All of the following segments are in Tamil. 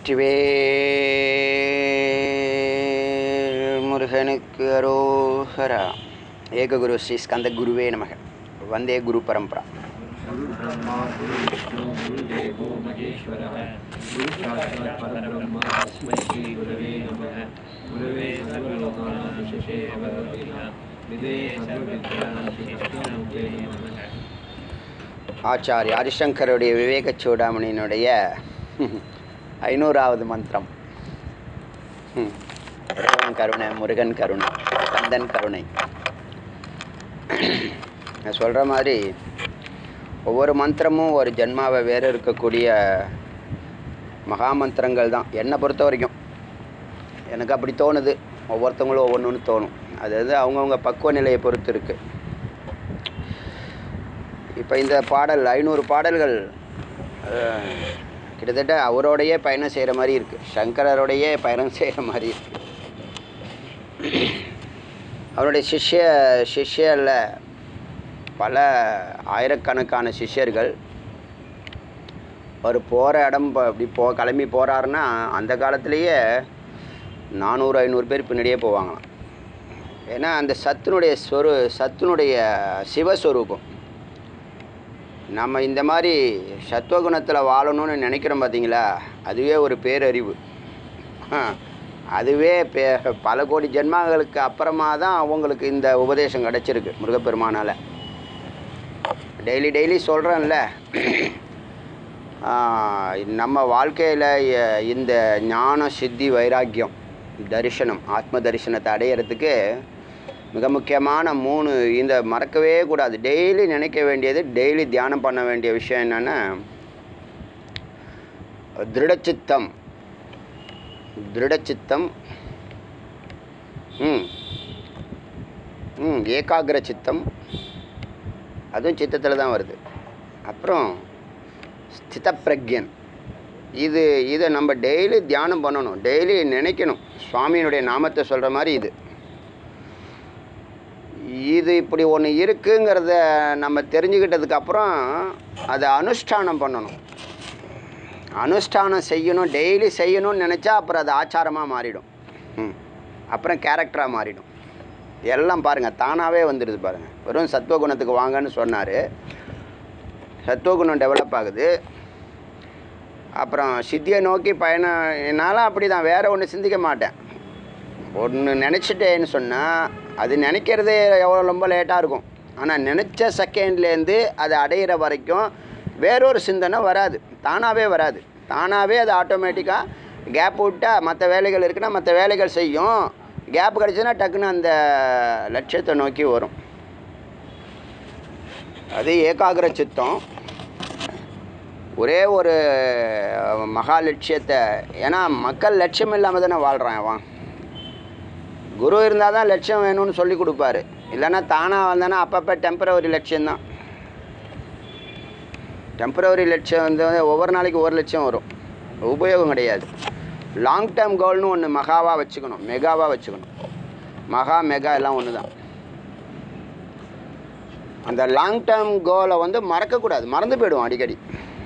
வெற்றிவேல் முருகனுக்கு அரோஹரா ஏககுரு ஸ்ரீ ஸ்கந்த குருவே நமக வந்தே குரு பரம்பரா गुरुर्ब्रह्मा गुरुविष्णु गुरुदेवो महेश्वरः गुरुसाक्षात् परब्रह्म तस्मै श्रीगुरवे नमः गुरवे सर्वलोकानां अवरोधिनः विदे सर्वविद्यानां नमः ஆச்சாரிய ஹரிசங்கருடைய விவேக சூடாமணியினுடைய ஐநூறாவது மந்திரம் ம். இறைவன் கருணை முருகன் கருணை கந்தன் கருணை நான் சொல்கிற மாதிரி ஒவ்வொரு மந்திரமும் ஒரு ஜென்மாவை வேறு இருக்கக்கூடிய மகா மந்திரங்கள் தான் என்னை பொறுத்த வரைக்கும் எனக்கு அப்படி தோணுது ஒவ்வொருத்தவங்களும் ஒவ்வொன்று தோணும் அது அது அவங்கவுங்க பக்குவ நிலையை பொறுத்து இருக்குது இப்போ இந்த பாடல் ஐநூறு பாடல்கள் அஹ், கிட்டத்தட்ட அவரோடையே பயணம் செய்கிற மாதிரி இருக்குது சங்கரரோடையே பயணம் செய்கிற மாதிரி இருக்குது அவருடைய சிஷ்ய சிஷ்யரில் பல ஆயிரக்கணக்கான சிஷ்யர்கள் அவர் போகிற இடம் ப- இப்படி போ கிளம்பி போகிறாருன்னா அந்த காலத்திலேயே நானூறு ஐநூறு பேர் பின்னாடியே போவாங்களாம் ஏன்னா அந்த சத்துனுடைய சொரு சத்துனுடைய சிவஸ்வரூபம் நம்ம இந்த மாதிரி சத்துவகுணத்தில் வாழணும்னு நினைக்கிறோம் பார்த்தீங்களா அதுவே ஒரு பேரறிவு ஆ, அதுவே பே பல கோடி ஜென்மங்களுக்கு அப்புறமா தான் அவங்களுக்கு இந்த உபதேசம் கிடச்சிருக்கு முருகப்பெருமானால் டெய்லி டெய்லி சொல்கிறேன்ல நம்ம வாழ்க்கையில் இந்த ஞான சித்தி வைராக்கியம் தரிசனம் ஆத்ம தரிசனத்தை அடையிறதுக்கு மிக முக்கியமான மூணு இந்த மறக்கவே கூடாது டெய்லி நினைக்க வேண்டியது டெய்லி தியானம் பண்ண வேண்டிய விஷயம் என்னென்னா திருடச்சித்தம் திருடச்சித்தம் ம் ம் ஏகாகிர சித்தம் அதுவும் சித்தத்தில் தான் வருது அப்புறம் ஸ்திதப்பிரக்யன் இது இதை நம்ம டெய்லி தியானம் பண்ணணும் டெய்லி நினைக்கணும் சுவாமியினுடைய நாமத்தை சொல்கிற மாதிரி இது இது இப்படி ஒன்று இருக்குங்கிறத நம்ம தெரிஞ்சுக்கிட்டதுக்கு அப்புறம் அதை அனுஷ்டானம் பண்ணணும் அனுஷ்டானம் செய்யணும் டெய்லி செய்யணும்னு நினச்சா அப்புறம் அது ஆச்சாரமாக மாறிடும் ம் அப்புறம் கேரக்டராக மாறிடும் எல்லாம் பாருங்கள் தானாகவே வந்துடுது பாருங்கள் வெறும் சத்துவகுணத்துக்கு வாங்கன்னு சொன்னார் சத்துவகுணம் டெவலப் ஆகுது அப்புறம் சித்தியை நோக்கி பயணம் என்னால் அப்படி தான் வேறு ஒன்று சிந்திக்க மாட்டேன் ஒன்று நினச்சிட்டேன்னு சொன்னால் அது நினைக்கிறதே எவ்வளோ ரொம்ப லேட்டாக இருக்கும் ஆனால் நினச்ச செகண்ட்லேருந்து அதை அடையிற வரைக்கும் வேறொரு சிந்தனை வராது தானாகவே வராது தானாகவே அது ஆட்டோமேட்டிக்காக கேப் விட்டால் மற்ற வேலைகள் இருக்குன்னா மற்ற வேலைகள் செய்யும் கேப் கிடச்சுன்னா டக்குன்னு அந்த லட்சியத்தை நோக்கி வரும் அது ஏகாகிர சித்தம் ஒரே ஒரு மகா லட்சியத்தை ஏன்னா மக்கள் லட்சியம் இல்லாமல் தானே வாழ்கிறான் அவன் குரு இருந்தால் தான் லட்சியம் வேணும்னு சொல்லி கொடுப்பாரு இல்லைன்னா தானாக வந்தானா அப்பப்போ டெம்பரவரி லட்சியம்தான் டெம்பரவரி லட்சியம் வந்து ஒவ்வொரு நாளைக்கு ஒரு லட்சம் வரும் உபயோகம் கிடையாது லாங் டேர்ம் கோல்னு ஒன்று மகாவாக வச்சுக்கணும் மெகாவாக வச்சுக்கணும் மகா மெகா எல்லாம் ஒன்று தான் அந்த லாங் டேர்ம் கோலை வந்து மறக்கக்கூடாது மறந்து போயிடுவோம் அடிக்கடி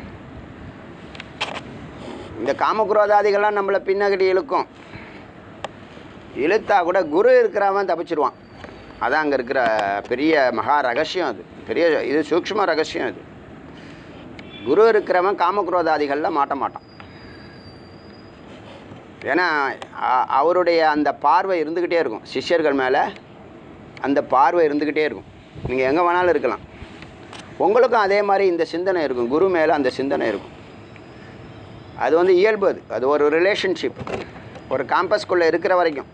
இந்த காமக்ரோதாதிகள்லாம் நம்மளை பின்னாடி இழுக்கும் இழுத்தா கூட குரு இருக்கிறவன் தப்பிச்சிருவான் அதான் அங்கே இருக்கிற பெரிய மகா ரகசியம் அது பெரிய இது சூக்ஷ்ம ரகசியம் அது குரு இருக்கிறவன் காமக்ரோதாதிகளில் மாட்ட மாட்டான் ஏன்னா அ- அவருடைய அந்த பார்வை இருந்துக்கிட்டே இருக்கும் சிஷ்யர்கள் மேலே அந்த பார்வை இருந்துக்கிட்டே இருக்கும் நீங்கள் எங்கே வேணாலும் இருக்கலாம் உங்களுக்கும் அதே மாதிரி இந்த சிந்தனை இருக்கும் குரு மேலே அந்த சிந்தனை இருக்கும் அது வந்து இயல்பு அது அது ஒரு ரிலேஷன்ஷிப் ஒரு கேம்பஸ்குள்ளே இருக்கிற வரைக்கும்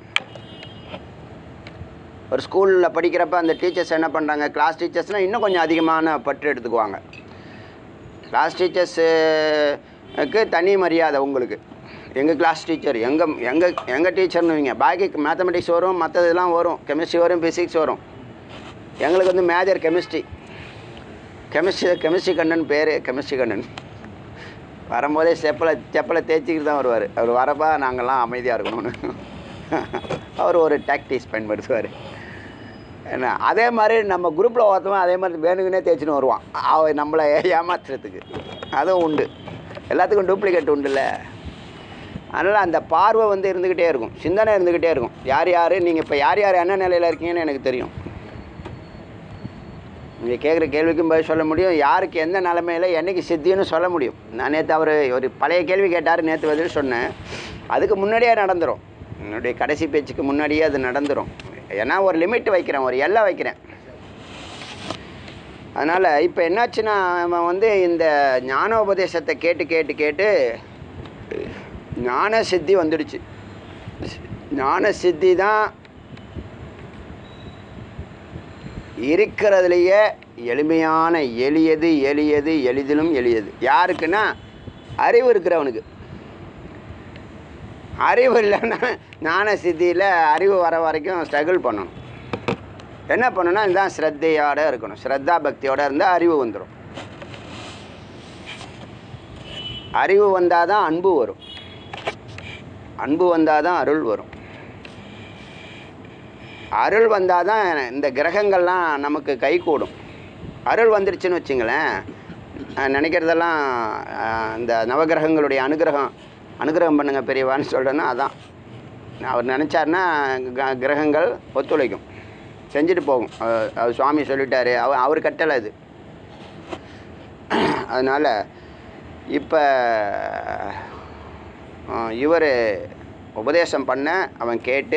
ஒரு ஸ்கூலில் படிக்கிறப்ப அந்த டீச்சர்ஸ் என்ன பண்ணுறாங்க கிளாஸ் டீச்சர்ஸ்னால் இன்னும் கொஞ்சம் அதிகமான பற்று எடுத்துக்குவாங்க கிளாஸ் டீச்சர்ஸுக்கு தனி மரியாதை உங்களுக்கு எங்கள் கிளாஸ் டீச்சர் எங்கள் எங்கள் எங்கள் டீச்சர்னு வைங்க பாக்கி மேத்தமெட்டிக்ஸ் வரும் மற்றதெல்லாம் வரும் கெமிஸ்ட்ரி வரும் ஃபிசிக்ஸ் வரும் எங்களுக்கு வந்து major chemistry chemistry chemistry Kannan பேர் கெமிஸ்ட்ரி கண்ணன் வரும்போதே செப்பலை செப்பலை தேய்ச்சிக்கிட்டு தான் வருவார் அவர் வரப்பா நாங்கள்லாம் அமைதியாக இருக்கணும்னு அவர் ஒரு டாக்டிஸ் பயன்படுத்துவார் என்ன அதே மாதிரி நம்ம குரூப்பில் ஒருத்தவன் அதே மாதிரி வேணுங்கன்னே தேய்ச்சின்னு வருவான் அவன் நம்மளை ஏமாத்துறதுக்கு அதுவும் உண்டு எல்லாத்துக்கும் டூப்ளிகேட் உண்டுல்ல அதனால் அந்த பார்வை வந்து இருந்துக்கிட்டே இருக்கும் சிந்தனை இருந்துக்கிட்டே இருக்கும் யார் யார் நீங்கள் இப்போ யார் யார் என்ன நிலையில் இருக்கீங்கன்னு எனக்கு தெரியும் நீங்கள் கேட்குற கேள்விக்கும் பதில் சொல்ல முடியும் யாருக்கு எந்த நிலமையில என்னைக்கு சித்தின்னு சொல்ல முடியும் நான் நேற்று அவர் ஒரு பழைய கேள்வி கேட்டார் நேற்று பதில் சொன்னேன் அதுக்கு முன்னாடியே நடந்துடும் என்னுடைய கடைசி பேச்சுக்கு முன்னாடியே அது நடந்துடும் ஏன்னா ஒரு லிமிட் வைக்கிறேன் ஒரு எல்லை வைக்கிறேன் அதனால் இப்போ என்னாச்சுன்னா அவன் வந்து இந்த ஞானோபதேசத்தை கேட்டு கேட்டு கேட்டு ஞான சித்தி வந்துடுச்சு ஞான சித்தி தான் இருக்கிறதுலையே எளிமையான எளியது எளியது எளிதிலும் எளியது யாருக்குன்னா அறிவு இருக்கிறவனுக்கு அறிவு இல்லைன்னா ஞான சித்தியில் அறிவு வர வரைக்கும் ஸ்ட்ரகிள் பண்ணணும் என்ன பண்ணணும்னா இதுதான் ஸ்ரத்தையோட இருக்கணும் ஸ்ரத்தா பக்தியோட இருந்தால் அறிவு வந்துடும் அறிவு வந்தால் தான் அன்பு வரும் அன்பு வந்தால் தான் அருள் வரும் அருள் வந்தால் தான் இந்த கிரகங்கள்லாம் நமக்கு கை கூடும் அருள் வந்துடுச்சுன்னு வச்சுங்களேன் அஹ் நினைக்கிறதெல்லாம் அஹ் இந்த நவகிரகங்களுடைய அனுகிரகம் அனுகிரகம் பண்ணுங்க பெரியவான்னு சொல்கிறேன்னா அதான் அவர் நினச்சாருன்னா க- கிரகங்கள் ஒத்துழைக்கும் செஞ்சுட்டு போகும் அஹ் அவர் சுவாமி சொல்லிட்டாரு அவர் அவர் கட்டளை அது அதனால் இப்போ இவர் உபதேசம் பண்ண அவன் கேட்டு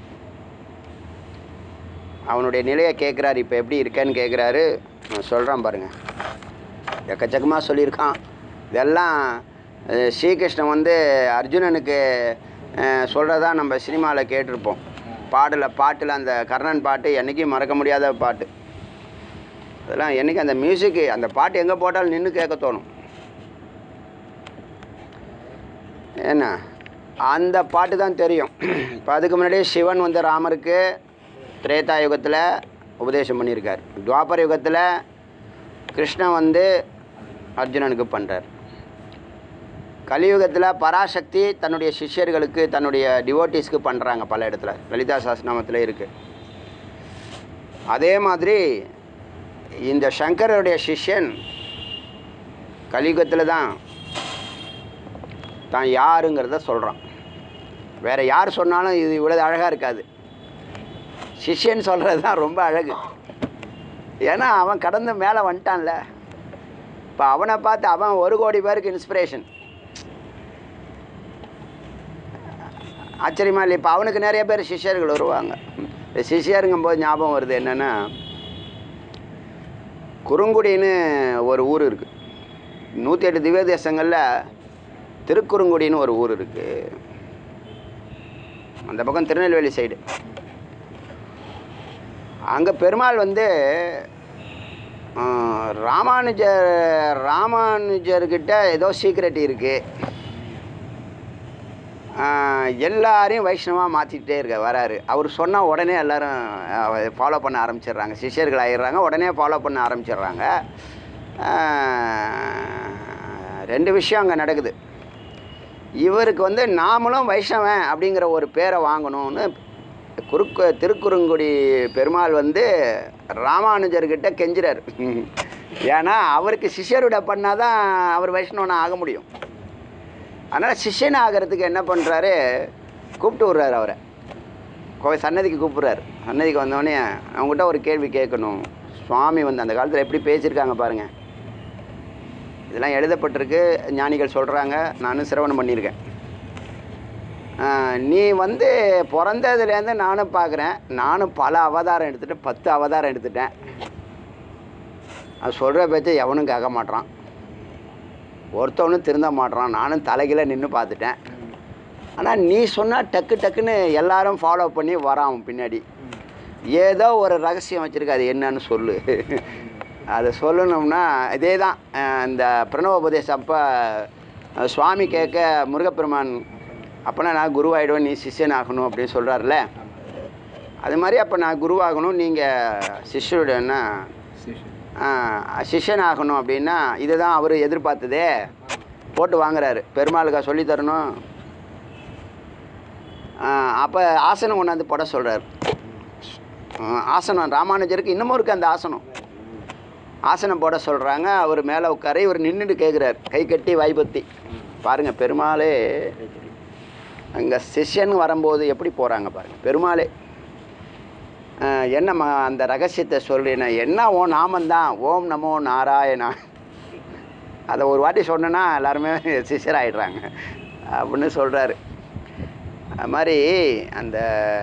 அவனுடைய நிலையை கேட்குறாரு இப்போ எப்படி இருக்கேன்னு கேட்குறாரு நான் சொல்கிறான் பாருங்கள் எக்கச்சக்கமாக சொல்லியிருக்கான் இதெல்லாம் அஹ், ஸ்ரீகிருஷ்ணன் வந்து அர்ஜுனனுக்கு சொல்கிறதா நம்ம சினிமாவில் கேட்டிருப்போம் பாடல பாட்டில் அந்த கர்ணன் பாட்டு என்றைக்கும் மறக்க முடியாத பாட்டு அதெல்லாம் என்றைக்கு அந்த மியூசிக்கு அந்த பாட்டு எங்கே போட்டாலும் நின்று கேட்க தோணும் என்ன அந்த பாட்டு தான் தெரியும் இப்போ அதுக்கு முன்னாடியே சிவன் வந்து ராமருக்கு திரேதா யுகத்தில் உபதேசம் பண்ணியிருக்கார் துவாபர யுகத்தில் கிருஷ்ணன் வந்து அர்ஜுனனுக்கு பண்ணுறார் கலியுகத்தில் பராசக்தி தன்னுடைய சிஷ்யர்களுக்கு தன்னுடைய டிவோட்டிஸ்க்கு பண்ணுறாங்க பல இடத்துல லலிதா சாஸ்திரநாமத்தில் இருக்குது அதே மாதிரி இந்த சங்கரருடைய சிஷ்யன் கலியுகத்தில் தான் தான் யாருங்கிறத சொல்கிறான் வேறு யார் சொன்னாலும் இது இவ்வளோ அழகாக இருக்காது சிஷ்யன் சொல்கிறது தான் ரொம்ப அழகு ஏன்னா அவன் கடந்து மேலே வந்துட்டான்ல இப்போ அவனை பார்த்து அவன் ஒரு கோடி பேருக்கு இன்ஸ்பிரேஷன் ஆச்சரியமா இல்லை இப்போ அவனுக்கு நிறைய பேர் சிஷ்யர்கள் வருவாங்க இந்த சிஷ்யருங்கும் போது ஞாபகம் வருது என்னென்னா குறுங்குடின்னு ஒரு ஊர் இருக்குது நூற்றி எட்டு திவ்ய தேசங்களில் திருக்குறுங்குடின்னு ஒரு ஊர் இருக்குது அந்த பக்கம் திருநெல்வேலி சைடு அங்கே பெருமாள் வந்து ஆ, ராமானுஜர் ராமானுஜர்கிட்ட ஏதோ சீக்ரெட் இருக்குது எல்லாரையும் வைஷ்ணவாக மாற்றிக்கிட்டே இருக்க வராரு அவர் சொன்னால் உடனே எல்லாரும் ஃபாலோ பண்ண ஆரம்பிச்சிடுறாங்க சிஷ்யர்கள் ஆயிடுறாங்க உடனே ஃபாலோ பண்ண ஆரம்பிச்சிடுறாங்க ரெண்டு விஷயம் அங்கே நடக்குது இவருக்கு வந்து நாமளும் வைஷ்ணவன் அப்படிங்கிற ஒரு பேரை வாங்கணும்னு குறுக்கு திருக்குறுங்குடி பெருமாள் வந்து ராமானுஜர்கிட்ட கெஞ்சுறார் ஏன்னா அவருக்கு சிஷ்யருட பண்ணால் தான் அவர் வைஷ்ணவனா ஆக முடியும் அதனால் சிஷ்யன் ஆகிறதுக்கு என்ன பண்ணுறாரு கூப்பிட்டு விட்றாரு அவரை கோவில் சன்னதிக்கு கூப்பிட்றாரு சன்னதிக்கு வந்தோடனே அவங்ககிட்ட ஒரு கேள்வி கேட்கணும் சுவாமி வந்து அந்த காலத்தில் எப்படி பேசியிருக்காங்க பாருங்கள் இதெல்லாம் எழுதப்பட்டிருக்கு ஞானிகள் சொல்கிறாங்க நானும் சிரவணம் பண்ணியிருக்கேன் ஆஹ், நீ வந்து பிறந்ததுலேருந்து நானும் பார்க்குறேன் நானும் பல அவதாரம் எடுத்துட்டேன் பத்து அவதாரம் எடுத்துட்டேன் அது சொல்கிற பேச்சை எவனும் கேட்க மாட்றான் ஒருத்தவனும் திருந்த மாட்றான் நானும் தலைகீழ நின்று பார்த்துட்டேன் ஆனால் நீ சொன்னால் டக்கு டக்குன்னு எல்லாரும் ஃபாலோ பண்ணி வரான் அவன் பின்னாடி ஏதோ ஒரு ரகசியம் வச்சுருக்க அது என்னன்னு சொல்லு அதை சொல்லணும்னா இதே தான் அஹ் இந்த பிரணவோபதேசம் அப்போ அஹ் சுவாமி கேட்க முருகப்பெருமான் அப்போனா நான் குருவாயிடுவேன் நீ சிஷ்யன் ஆகணும் அப்படின்னு சொல்கிறாருல அது மாதிரி அப்போ நான் குருவாகணும் நீங்கள் சிஷ்யருடனா சிஷ்யன் ஆகணும் அப்படின்னா இதுதான் அவர் எதிர்பார்த்ததே போட்டு வாங்குறாரு பெருமாளுக்கா சொல்லி தரணும் அப்போ ஆசனம் கொண்டாந்து போட சொல்கிறார் ஆசனம் ராமானுஜருக்கு இன்னமும் இருக்குது அந்த ஆசனம் ஆசனம் போட சொல்கிறாங்க அவர் மேலே உட்கார இவர் நின்றுட்டு கேட்குறார் கை கட்டி வாய்ப்பத்தி பாருங்கள் பெருமாளே அங்கே சிஷ்யன் வரும்போது எப்படி போகிறாங்க பாருங்கள் பெருமாளே அஹ், என்னம்மா அந்த ரகசியத்தை சொல்றேன்னா என்ன ஓ நாமந்தான் ஓம் நமோ நாராயணா அதை ஒரு வாட்டி சொன்னேன்னா எல்லாருமே சிஷ்யர் ஆயிடுறாங்க அப்படின்னு சொல்கிறாரு அது மாதிரி அந்த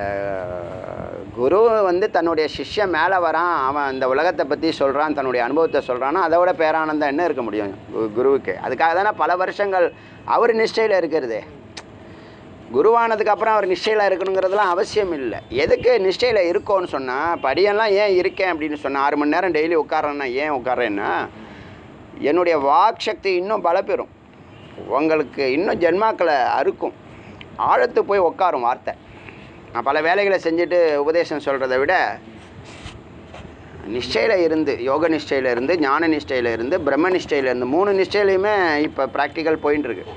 குரு வந்து தன்னுடைய சிஷ்யன் மேலே வரான் அவன் அந்த உலகத்தை பற்றி சொல்கிறான் தன்னுடைய அனுபவத்தை சொல்கிறான்னா அதை விட பேரானந்தம் என்ன இருக்க முடியும் கு- குருவுக்கு அதுக்காக தானே பல வருஷங்கள் அவர் நிஷ்டையில் இருக்கிறது குருவானதுக்கு அப்புறம் அவர் நிஷ்டையில் இருக்கணுங்கிறதுலாம் அவசியம் இல்லை எதுக்கு நிஷ்டையில் இருக்கோன்னு சொன்னால் படியெல்லாம் ஏன் இருக்கேன் அப்படின்னு சொன்னால் ஆறு மணி நேரம் டெய்லி உட்காரேன்னா ஏன் உட்காரேன்னா என்னுடைய வாக் சக்தி இன்னும் பலப்பெறும் உங்களுக்கு இன்னும் ஜென்மாக்களை அறுக்கும் ஆழத்து போய் உட்காரும் வார்த்தை நான் பல வேலைகளை செஞ்சுட்டு உபதேசம் சொல்கிறத விட நிஷ்டையில் இருந்து யோக நிஷ்டையில் இருந்து ஞான நிஷ்டையில் இருந்து பிரம்ம நிஷ்டையில் இருந்து மூணு நிஷ்டையிலையுமே இப்போ ப்ராக்டிக்கல் போயின்னு இருக்கு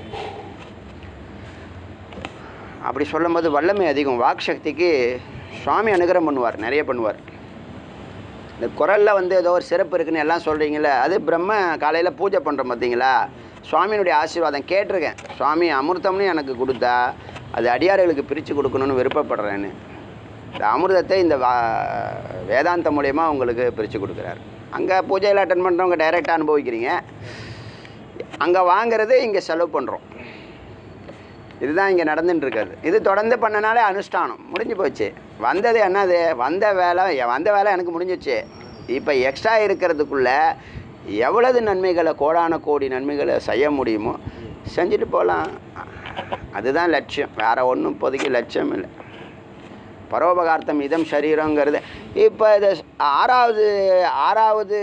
அப்படி சொல்லும்போது வல்லமை அதிகம் வாக் சக்திக்கு சுவாமி அனுகிரகம் பண்ணுவார் நிறைய பண்ணுவார் இந்த குரலில் வந்து ஏதோ ஒரு சிறப்பு இருக்குன்னு எல்லாம் சொல்கிறீங்களே அது பிரம்ம காலையில் பூஜை பண்ணுறோம் பார்த்தீங்களா சுவாமியினுடைய ஆசீர்வாதம் கேட்டிருக்கேன் சுவாமி அமிர்தம்னு எனக்கு கொடுத்தா அது அடியார்களுக்கு பிரித்து கொடுக்கணும்னு விருப்பப்படுறேன்னு இந்த அமிர்தத்தை இந்த வா- வேதாந்த மூலயமா உங்களுக்கு பிரித்து கொடுக்குறாரு அங்கே பூஜையில் அட்டன் பண்ணுறவங்க டைரெக்டாக அனுபவிக்கிறீங்க அங்கே வாங்குறது இங்கே செலவு பண்ணுறோம் இதுதான் இங்கே நடந்துட்டு இருக்காது இது தொடர்ந்து பண்ணனாலே அனுஷ்டானம் முடிஞ்சு போச்சு வந்தது என்னது வந்த வேலை வந்த வேலை எனக்கு முடிஞ்சிச்சு இப்போ எக்ஸ்ட்ரா இருக்கிறதுக்குள்ள எவ்வளவு நன்மைகளை கோடான கோடி நன்மைகளை செய்ய முடியுமோ செஞ்சுட்டு போகலாம் அதுதான் லட்சியம் வேறு ஒன்றும் இப்போதைக்கு லட்சியம் இல்லை பரோபகார்த்தம் இதம் சரீரங்கிறது இப்போ இது ஆறாவது ஆறாவது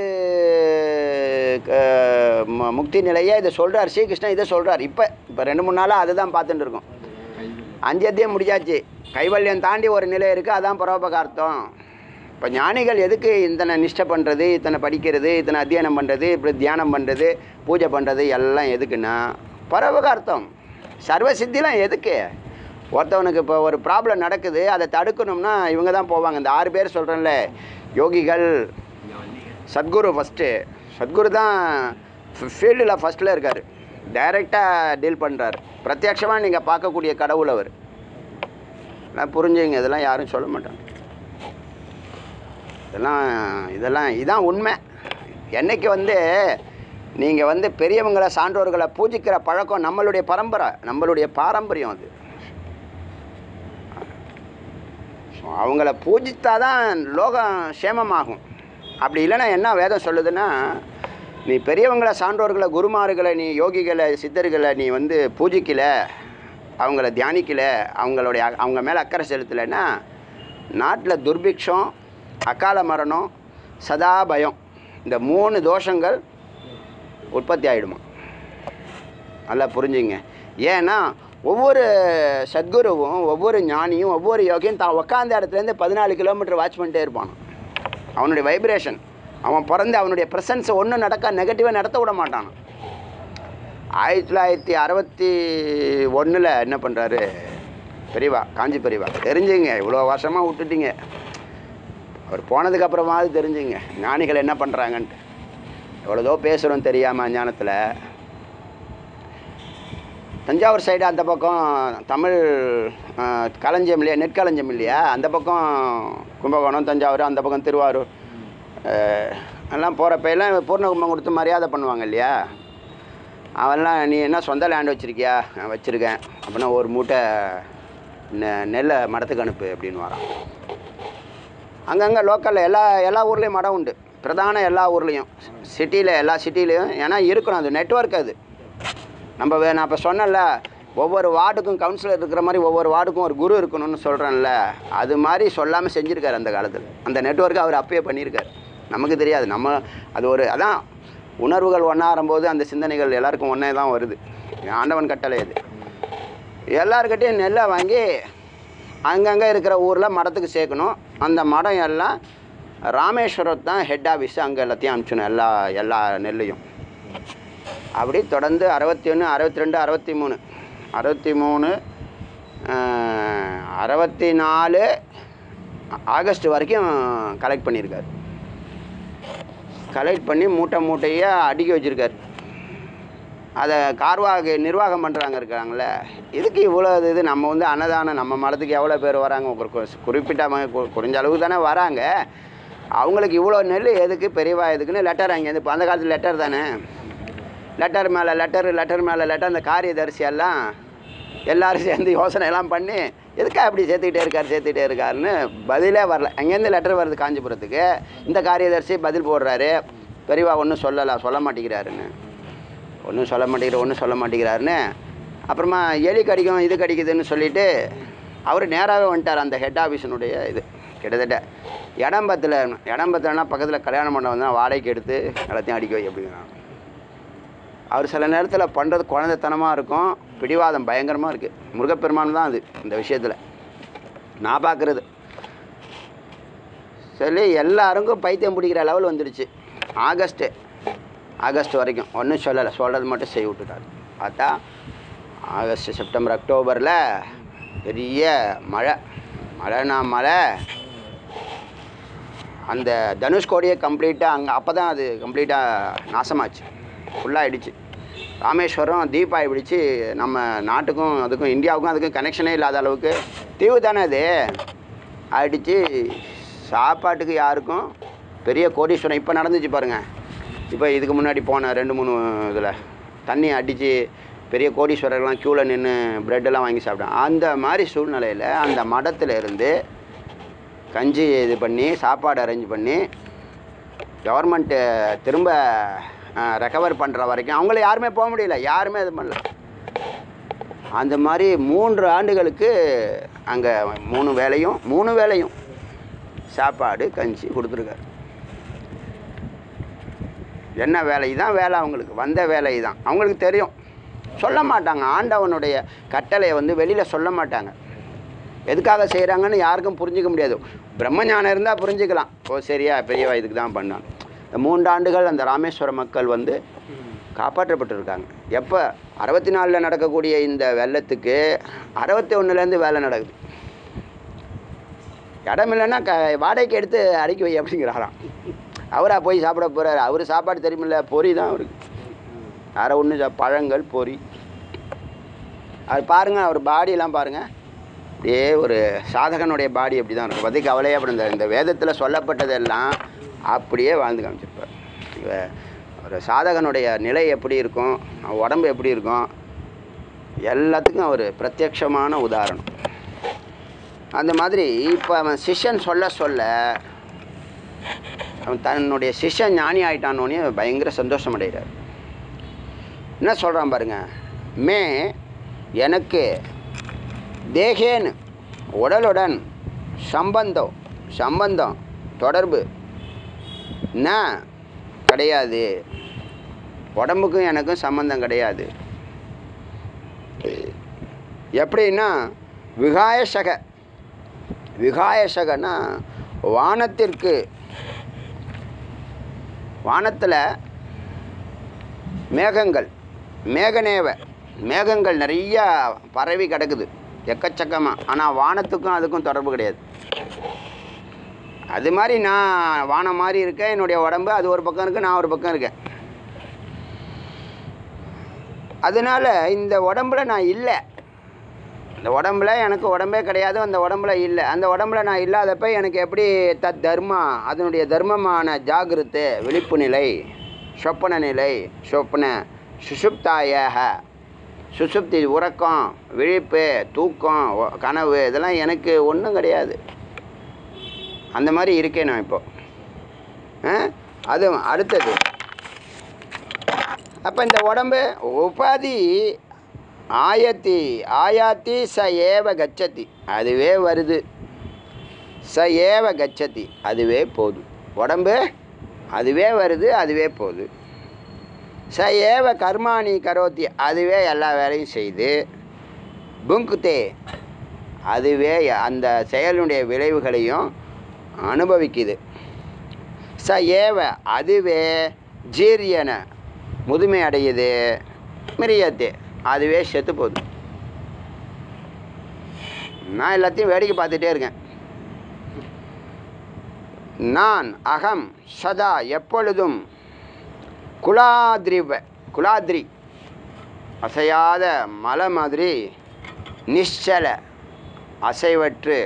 க- மு- முக்தி நிலையை இதை சொல்கிறார் ஸ்ரீகிருஷ்ணன் இதை சொல்கிறார் இப்போ இப்போ ரெண்டு மூணு நாளாக அதுதான் பார்த்துட்டு இருக்கோம் அஞ்சு அத்தியம் முடிஞ்சாச்சு கைவல்யம் தாண்டி ஒரு நிலை இருக்குது அதான் பரோபகார்த்தம் இப்போ ஞானிகள் எதுக்கு இத்தனை நிஷ்டை பண்ணுறது இத்தனை படிக்கிறது இத்தனை அத்தியனம் பண்ணுறது இப்படி தியானம் பண்ணுறது பூஜை பண்ணுறது எல்லாம் எதுக்குன்னா பரோபகார்த்தம் சர்வ சித்திலாம் எதுக்கு ஒருத்தவனுக்கு இப்போ ஒரு ப்ராப்ளம் நடக்குது அதை தடுக்கணும்னா இவங்க தான் போவாங்க இந்த ஆறு பேர் சொல்கிறேன்ல யோகிகள் சத்குரு ஃபஸ்ட்டு சத்குரு தான் ஃபீல்டில் ஃபஸ்ட்டில் இருக்கார் டைரெக்டாக டீல் பண்ணுறாரு பிரத்யட்சமாக நீங்கள் பார்க்கக்கூடிய கடவுள் அவர் எல்லாம் புரிஞ்சுங்க இதெல்லாம் யாரும் சொல்ல மாட்டாங்க இதெல்லாம் இதெல்லாம் இதான் உண்மை என்னைக்கு வந்து நீங்கள் வந்து பெரியவங்களை சான்றோர்களை பூஜிக்கிற பழக்கம் நம்மளுடைய பரம்பரை நம்மளுடைய பாரம்பரியம் அது ஸோ அவங்கள பூஜித்தாதான் லோகம் சேமமாகும் அப்படி இல்லைன்னா என்ன வேதம் சொல்லுதுன்னா நீ பெரியவங்களை சான்றோர்களை குருமார்களை நீ யோகிகளை சித்தர்களை நீ வந்து பூஜிக்கல அவங்கள தியானிக்கல அவங்களுடைய அவங்க மேலே அக்கறை செலுத்தலைன்னா நாட்டில் துர்பிக்ஷம் அகால மரணம் சதா பயம் இந்த மூணு தோஷங்கள் உற்பத்தி ஆகிடுமா நல்லா புரிஞ்சுங்க ஏன்னா ஒவ்வொரு சத்குருவும் ஒவ்வொரு ஞானியும் ஒவ்வொரு யோகியும் தான் உட்காந்த இடத்துலேருந்து பதினாலு கிலோமீட்டர் வாட்ச் பண்ணிட்டே இருப்பான் அவனுடைய வைப்ரேஷன் அவன் பிறந்து அவனுடைய ப்ரெசன்ஸை ஒன்றும் நடக்க நெகட்டிவாக நடத்த விட மாட்டான் ஆயிரத்தி தொள்ளாயிரத்தி அறுபத்தி ஒன்றில் என்ன பண்ணுறாரு பெரியவா காஞ்சி பெரியவா தெரிஞ்சுங்க இவ்வளோ வருஷமாக விட்டுட்டீங்க அவர் போனதுக்கு அப்புறமாவது தெரிஞ்சுங்க ஞானிகள் என்ன பண்ணுறாங்கன்ட்டு எவ்வளோதோ பேசுகிறோம் தெரியாமல் ஞானத்தில் தஞ்சாவூர் சைடு அந்த பக்கம் தமிழ் ஆ, களஞ்சியம் இல்லையா நெற்களஞ்சியம் இல்லையா அந்த பக்கம் கும்பகோணம் தஞ்சாவூர் அந்த பக்கம் திருவாரூர் ஆ, எல்லாம் போகிறப்ப எல்லாம் பூர்ண கும்பம் கொடுத்து மரியாதை பண்ணுவாங்க இல்லையா அவன்லாம் நீ என்ன சொந்த லேண்ட் வச்சுருக்கியா நான் வச்சுருக்கேன் அப்படின்னா ஒரு மூட்டை நெ நெல்லை மடத்துக்கு அனுப்பு அப்படின்னு வரான் அங்கங்கே லோக்கலில் எல்லா எல்லா ஊர்லேயும் மடம் உண்டு பிரதான எல்லா ஊர்லேயும் சிட்டியில் எல்லா சிட்டிலையும் ஏன்னா இருக்கணும் அது நெட்வொர்க் அது நம்ம வே- நான் இப்போ சொன்னேன்ல ஒவ்வொரு வார்டுக்கும் கவுன்சிலர் இருக்கிற மாதிரி ஒவ்வொரு வார்டுக்கும் ஒரு குரு இருக்கணும்னு சொல்கிறேன்ல அது மாதிரி சொல்லாமல் செஞ்சுருக்காரு அந்த காலத்தில் அந்த நெட்வொர்க்கை அவர் அப்பயே பண்ணியிருக்காரு நமக்கு தெரியாது நம்ம அது ஒரு அதான் உணர்வுகள் ஒன்றாரும்போது அந்த சிந்தனைகள் எல்லாருக்கும் ஒன்றே தான் வருது ஆண்டவன் கட்டளை அது எல்லாருக்கிட்டையும் நெல்லை வாங்கி அங்கங்கே இருக்கிற ஊரில் மடத்துக்கு சேர்க்கணும் அந்த மடம் எல்லாம் ராமேஸ்வரம் தான் ஹெட் ஆஃபீஸ் அங்கே எல்லாத்தையும் அனுப்பிச்சணும் எல்லா எல்லா நெல்லையும் அப்படி தொடர்ந்து அறுபத்தி ஒன்று அறுபத்தி ரெண்டு அறுபத்தி மூணு அறுபத்தி மூணு அறுபத்தி நாலு ஆகஸ்ட் வரைக்கும் கலெக்ட் பண்ணியிருக்காரு கலெக்ட் பண்ணி மூட்டை மூட்டையாக அடுக்கி வச்சுருக்காரு அதை கார்வாக நிர்வாகம் பண்ணுறாங்க இருக்காங்களே இதுக்கு இவ்வளோ இது நம்ம வந்து அன்னதானம் நம்ம மடத்துக்கு எவ்வளோ பேர் வராங்க ஒரு கு- குறிப்பிட்ட ம- கு- குறைஞ்ச அளவுக்கு தானே வராங்க அவங்களுக்கு இவ்வளோ நெல் எதுக்கு பெரியவா எதுக்குன்னு லெட்டர் அங்கேருந்து இப்போ அந்த காலத்தில் லெட்டர் தானே லெட்டர் மேலே லெட்டர் லெட்டர் மேலே லெட்டர் அந்த காரியதரிசி எல்லாம் எல்லாரும் சேர்ந்து யோசனை எல்லாம் பண்ணி எதுக்கா அப்படி சேர்த்துக்கிட்டே இருக்கார் சேர்த்துக்கிட்டே இருக்காருன்னு பதிலே வரல அங்கேருந்து லெட்டர் வருது காஞ்சிபுரத்துக்கு இந்த காரியதரிசி பதில் போடுறாரு பெரியவா ஒன்றும் சொல்லலை சொல்ல மாட்டேங்கிறாருன்னு ஒன்றும் சொல்ல மாட்டேங்கிற ஒன்றும் சொல்ல மாட்டேங்கிறாருன்னு அப்புறமா எலி கடிக்கும் இது கடிக்குதுன்னு சொல்லிட்டு அவர் நேராகவே வந்துட்டார் அந்த ஹெட் ஆஃபீஸினுடைய இது கிட்டத்தட்ட இடம்பத்தில் இடம்பத்துலனா பக்கத்தில் கல்யாண மண்டபம் தான் வாடகைக்கு எடுத்து எல்லாத்தையும் அடிக்க வை அப்படிங்கிறாங்க அவர் சில நேரத்தில் பண்ணுறது குழந்தைத்தனமாக இருக்கும் பிடிவாதம் பயங்கரமாக இருக்குது முருகப்பெருமான் தான் அது இந்த விஷயத்தில் நான் பார்க்குறது சரி எல்லாருக்கும் பைத்தியம் பிடிக்கிற லெவல் வந்துடுச்சு ஆகஸ்ட்டு ஆகஸ்ட் வரைக்கும் ஒன்றும் சொல்லலை சொல்கிறது மட்டும் செய்ய விட்டுட்டார் பார்த்தா ஆகஸ்ட் செப்டம்பர் அக்டோபரில் பெரிய மழை மழைனா மழை அந்த தனுஷ்கோடியே கம்ப்ளீட்டாக அங்கே அப்போ தான் அது கம்ப்ளீட்டாக நாசமாச்சு ஃபுல்லாக ஆயிடுச்சு ராமேஸ்வரம் தீபாவளி பிடிச்சி நம்ம நாட்டுக்கும் அதுக்கும் இந்தியாவுக்கும் அதுக்கும் கனெக்ஷனே இல்லாத அளவுக்கு தீவு தானே அது ஆயிடுச்சு சாப்பாட்டுக்கு யாருக்கும் பெரிய கோடீஸ்வரம் இப்போ நடந்துச்சு பாருங்கள் இப்போ இதுக்கு முன்னாடி போன ரெண்டு மூணு இதில் தண்ணி அடித்து பெரிய கோடீஸ்வரர்லாம் க்யூவில் நின்று ப்ரெட்டெல்லாம் வாங்கி சாப்பிட்டேன் அந்த மாதிரி சூழ்நிலையில் அந்த மடத்துல இருந்து கஞ்சி இது பண்ணி சாப்பாடு அரேஞ்ச் பண்ணி கவர்மெண்ட்டு திரும்ப ரெக்கவர் பண்ணுற வரைக்கும் அவங்கள யாருமே போக முடியல யாருமே இது பண்ணல அந்த மாதிரி மூன்று ஆண்டுகளுக்கு அங்கே மூணு வேலையும் மூணு வேலையும் சாப்பாடு கஞ்சி கொடுத்துருக்காரு என்ன வேலை தான் வேலை அவங்களுக்கு வந்த வேலை தான் அவங்களுக்கு தெரியும் சொல்ல மாட்டாங்க ஆண்டவனுடைய கட்டளையை வந்து வெளியில் சொல்ல மாட்டாங்க எதுக்காக செய்கிறாங்கன்னு யாருக்கும் புரிஞ்சிக்க முடியாது பிரம்மஞானம் இருந்தால் புரிஞ்சுக்கலாம் ஓ சரியா பெரியவா இதுக்கு தான் பண்ணான் இந்த மூன்றாண்டுகள் அந்த ராமேஸ்வர மக்கள் வந்து காப்பாற்றப்பட்டிருக்காங்க எப்போ அறுபத்தி நாலில் நடக்கக்கூடிய இந்த வெள்ளத்துக்கு அறுபத்தி ஒன்றுலேருந்து வேலை நடக்குது இடம் இல்லைன்னா க வாடகைக்கு எடுத்து அடைக்கி வை அப்படிங்கிறாராம் அவரா போய் சாப்பிட போகிறாரு அவர் சாப்பாடு தெரியுமில்ல பொரி தான் அவருக்கு வேறு ஒன்று பழங்கள் பொரி அது பாருங்கள் அவர் பாடியெல்லாம் பாருங்கள் அப்படியே ஒரு சாதகனுடைய பாடி அப்படி தான் இருக்கும் பற்றி கவலையே அப்படி இந்த இந்த வேதத்தில் சொல்லப்பட்டதெல்லாம் அப்படியே வாழ்ந்து காமிச்சிருப்பார் இவ- ஒரு சாதகனுடைய நிலை எப்படி இருக்கும் அவன் உடம்பு எப்படி இருக்கும் எல்லாத்துக்கும் அவர் பிரத்யக்ஷமான உதாரணம் அந்த மாதிரி இப்போ அவன் சிஷ்யன் சொல்ல சொல்ல அவன் தன்னுடைய சிஷ்யன் ஞானி ஆயிட்டானோடனே பயங்கர சந்தோஷம் அடைகிறார் என்ன சொல்கிறான் பாருங்க மே எனக்கு தேகேன்னு உடலுடன் சம்பந்தம் சம்பந்தம் தொடர்பு என்ன கிடையாது உடம்புக்கும் எனக்கும் சம்பந்தம் கிடையாது எப்படின்னா விகாயசக விகாயசகன்னா வானத்திற்கு வானத்தில் மேகங்கள் மேகநேவ மேகங்கள் நிறைய பரவி கிடக்குது எக்கச்சக்கமாக ஆனால் வானத்துக்கும் அதுக்கும் தொடர்பு கிடையாது அது மாதிரி நான் வானம் மாதிரி இருக்கேன் என்னுடைய உடம்பு அது ஒரு பக்கம் இருக்குது நான் ஒரு பக்கம் இருக்கேன் அதனால இந்த உடம்புல நான் இல்லை இந்த உடம்புல எனக்கு உடம்பே கிடையாது அந்த உடம்புல இல்லை அந்த உடம்புல நான் இல்லாதப்ப எனக்கு எப்படி தத் தர்மா அதனுடைய தர்மமான ஜாகிரத்து விழிப்பு நிலை சொப்பன நிலை சொப்பன சுசுப்தாயக சுசுப்தி உறக்கம் விழிப்பு தூக்கம் ஒ- கனவு இதெல்லாம் எனக்கு ஒன்றும் கிடையாது அந்த மாதிரி இருக்கேன் நான் இப்போ ஆ? அது அடுத்தது அப்போ இந்த உடம்பு உபாதி ஆயத்தி ஆயாத்தி ச ஏவ கச்சதி அதுவே வருது ச ஏவ கச்சதி அதுவே போகுது உடம்பு அதுவே வருது அதுவே போகுது ச ஏவ கர்மாணி கரோத்தி அதுவே எல்லா வேலையும் செய்து புங்குதே அதுவே அந்த செயலுடைய விளைவுகளையும் அனுபவிக்குது ச ஏவ அதுவே ஜீரியன முதுமை அடையுது மிரியத்தே அதுவே செத்து போகுது நான் எல்லாத்தையும் வேடிக்கை பார்த்துட்டே இருக்கேன் நான் அகம் சதா எப்பொழுதும் குலாத்ரிவ குலாத்ரி அசையாத மலை மாதிரி நிశ్చல அசைவற்று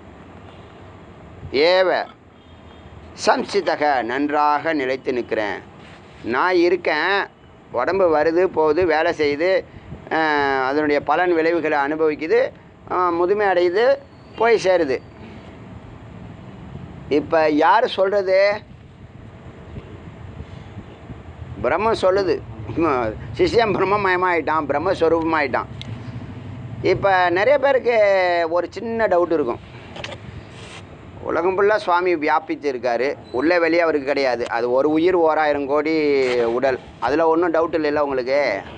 ஏவ சம்சிதக நன்றாக நிலைத்து நிற்கிறேன் நான் இருக்கேன் உடம்பு வருது போகுது வேலை செய்யுது அஹ், அதனுடைய பலன் விளைவுகளை அனுபவிக்குது அஹ், முதுமை அடையுது போய் சேருது இப்போ யார் சொல்கிறது பிரம்மம் சொல்லுது ம், சிஷ்யன் பிரம்மமயமாயிட்டான் பிரம்மஸ்வரூபமாயிட்டான் இப்போ நிறைய பேருக்கு ஒரு சின்ன டவுட் இருக்கும் உலகம் ஃபுல்லாக சுவாமி வியாபித்து இருக்காரு உள்ளே வெளியே அவருக்கு கிடையாது அது ஒரு உயிர் ஓராயிரம் கோடி உடல் அதில் ஒன்றும் டவுட் இல்லைல்ல உங்களுக்கு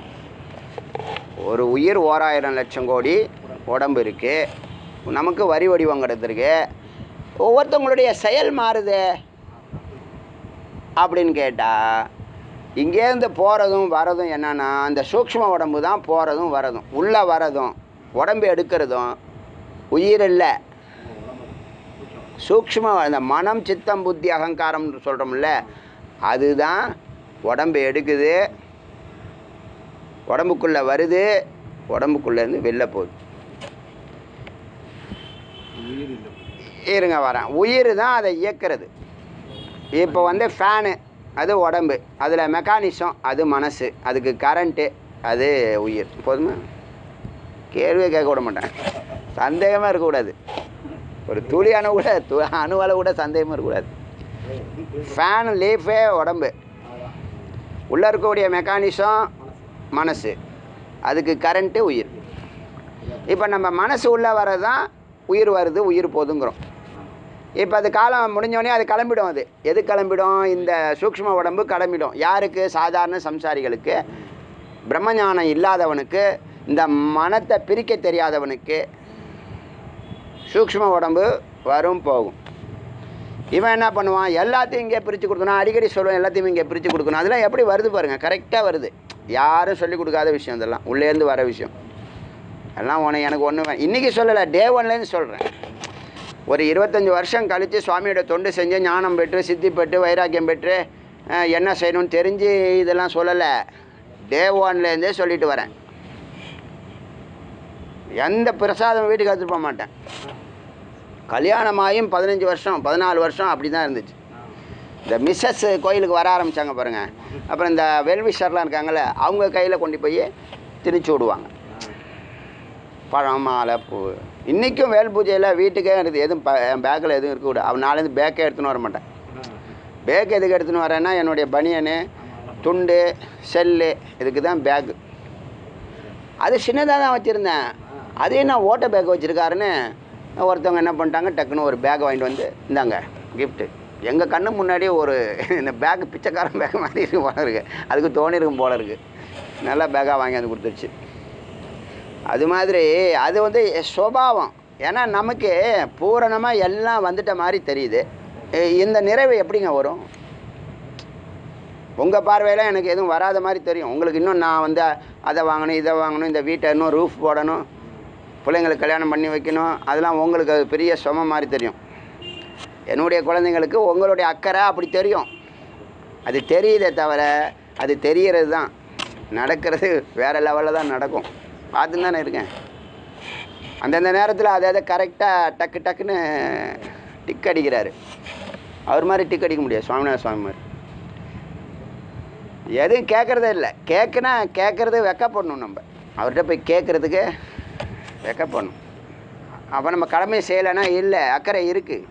ஒரு உயிர் ஓராயிரம் லட்சம் கோடி உடம்பு இருக்குது நமக்கு வரி வடிவம் கிடந்திருக்கு ஒவ்வொருத்தவங்களுடைய செயல் மாறுதே அப்படின்னு கேட்டால் இங்கேருந்து போகிறதும் வரதும் என்னன்னா அந்த சூக்ஷ்ம உடம்பு தான் போகிறதும் வரதும் உள்ளே வரதும் உடம்பு எடுக்கிறதும் உயிர் இல்லை சூக்ஷ்ம அந்த மனம் சித்தம் புத்தி அகங்காரம்னு சொல்கிறோம்ல அதுதான் உடம்பு எடுக்குது உடம்புக்குள்ளே வருது உடம்புக்குள்ளேருந்து வெளில போகுது உயிர் இல்லை இருங்க வரேன் உயிர் தான் அதை இயக்கிறது இப்போ வந்து ஃபேனு அது உடம்பு அதில் மெக்கானிசம் அது மனசு அதுக்கு கரண்ட்டு அது உயிர் போதுமா கேள்வியே கேட்க விட மாட்டேன் சந்தேகமாக இருக்கக்கூடாது ஒரு துளி அணு கூட து அணுவளவு கூட சந்தேகமாக இருக்கக்கூடாது ஃபேன் லீஃபே உடம்பு உள்ளே இருக்கக்கூடிய மெக்கானிசம் மனசு அதுக்கு கரண்ட்டு உயிர் இப்போ நம்ம மனசு உள்ளே வரது தான் உயிர் வருது உயிர் போதுங்கிறோம் இப்போ அது காலம் முடிஞ்சோடனே அது கிளம்பிடும் அது எது கிளம்பிடும் இந்த சூக்ஷ்ம உடம்பு கிளம்பிடும் யாருக்கு சாதாரண சம்சாரிகளுக்கு பிரம்மஞானம் இல்லாதவனுக்கு இந்த மனத்தை பிரிக்க தெரியாதவனுக்கு சூக்ஷ்ம உடம்பு வரும் போகும் இவன் என்ன பண்ணுவான் எல்லாத்தையும் இங்கே பிரித்து கொடுக்கணும் அடிக்கடி சொல்லுவேன் எல்லாத்தையும் இங்கே பிரித்து கொடுக்கணும் அதெல்லாம் எப்படி வருது பாருங்கள் கரெக்டாக வருது யாரும் சொல்லிக் கொடுக்காத விஷயம் இதெல்லாம் உள்ளேருந்து வர விஷயம் எல்லாம் உனக்கு எனக்கு ஒன்று இன்றைக்கி சொல்லலை டே ஒன்லேருந்து சொல்கிறேன் ஒரு இருபத்தஞ்சி வருஷம் கழித்து சுவாமியோட தொண்டு செஞ்சு ஞானம் பெற்று சித்தி பெற்று வைராக்கியம் பெற்று அஹ், என்ன செய்யணும்னு தெரிஞ்சு இதெல்லாம் சொல்லலை டே ஒன்லேருந்தே சொல்லிட்டு வரேன் எந்த பிரசாதம் வீட்டுக்கு எடுத்துட்டு போக மாட்டேன் கல்யாணமாயும் பதினஞ்சு வருஷம் பதினாலு வருஷம் அப்படி தான் இருந்துச்சு இந்த மிஸ்ஸஸ் கோயிலுக்கு வர ஆரம்பித்தாங்க பாருங்கள் அப்புறம் இந்த வெல்விஷர்லாம் இருக்காங்கல்ல அவங்க கையில் கொண்டு போய் திணிச்சு விடுவாங்க பழம் மாலை பூ இன்றைக்கும் வேல் பூஜையில் வீட்டுக்கே இருக்குது எதுவும் ப என் பேக்கில் எதுவும் இருக்கக்கூடாது அவன் நாலேருந்து பேக்கே எடுத்துன்னு வர மாட்டேன் பேக் எதுக்கு எடுத்துன்னு வரேன்னா என்னுடைய பனியனு துண்டு செல்லு இதுக்கு தான் பேக்கு அது சின்னதாக தான் வச்சுருந்தேன் அதையும் நான் ஓட்ட பேக் வச்சுருக்காருன்னு ஒருத்தவங்க என்ன பண்ணிட்டாங்க டக்குன்னு ஒரு பேக் வாங்கிட்டு வந்து இந்தாங்க கிஃப்ட்டு எங்கள் கண்ணு முன்னாடி ஒரு இந்த பேக் பிச்சைக்காரன் பேக் மாதிரி இருக்கு போல இருக்குது அதுக்கு தோணிருக்கும் போல இருக்குது நல்ல பேக்காக வாங்கி வந்து கொடுத்துருச்சு அது மாதிரி அது வந்து சுபாவம் ஏன்னா நமக்கு பூரணமாக எல்லாம் வந்துட்ட மாதிரி தெரியுது எ- இந்த நிறைவு எப்படிங்க வரும் உங்கள் பார்வையில் எனக்கு எதுவும் வராத மாதிரி தெரியும் உங்களுக்கு இன்னும் நான் வந்து அதை வாங்கணும் இதை வாங்கணும் இந்த வீட்டை இன்னும் ரூஃப் போடணும் பிள்ளைங்களுக்கு கல்யாணம் பண்ணி வைக்கணும் அதெல்லாம் உங்களுக்கு அது பெரிய சும மாதிரி தெரியும் என்னுடைய குழந்தைங்களுக்கு உங்களுடைய அக்கறை அப்படி தெரியும் அது தெரியுதே தவிர அது தெரியறது தான் நடக்கிறது வேறு லெவலில் தான் நடக்கும் பார்த்துன்னு தானே இருக்கேன் அந்தந்த நேரத்தில் அதை அதை கரெக்டாக டக்கு டக்குன்னு டிக் அடிக்கிறாரு அவர் மாதிரி டிக் அடிக்க முடியாது சுவாமிநாத சுவாமி மாதிரி எதுவும் கேட்குறதே இல்லை கேட்குனா கேட்குறது வெக்கப்படணும் நம்ம அவர்கிட்ட போய் கேட்குறதுக்கு வெக்கப்படணும் அப்போ நம்ம கடமையை செய்யலைன்னா இல்லை அக்கறை இருக்குது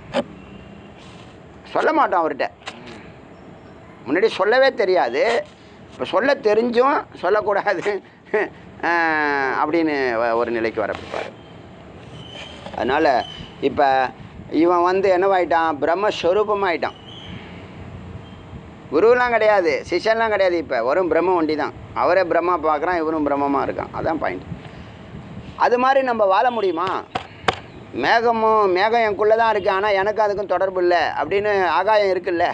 சொல்ல மாட்டோம் அவர்கிட்ட முன்னாடி சொல்லவே தெரியாது இப்போ சொல்ல தெரிஞ்சும் சொல்லக்கூடாது ஆஹ், அப்படின்னு வ- ஒரு நிலைக்கு வரப்பார் அதனால் இப்போ இவன் வந்து என்னவாயிட்டான் பிரம்மஸ்வரூபமாயிட்டான் குருவெலாம் கிடையாது சிஷ்யன்லாம் கிடையாது இப்போ வரும் பிரம்ம ஒண்டி தான் அவரே பிரம்மா பார்க்குறான் இவரும் பிரம்மமாக இருக்கான் அதான் பாயிண்ட் அது மாதிரி நம்ம வாழ முடியுமா மேகமும் மேகம் எனக்குள்ளே தான் இருக்குது ஆனால் எனக்கு அதுக்கும் தொடர்பு இல்லை அப்படின்னு ஆகாயம் இருக்குல்ல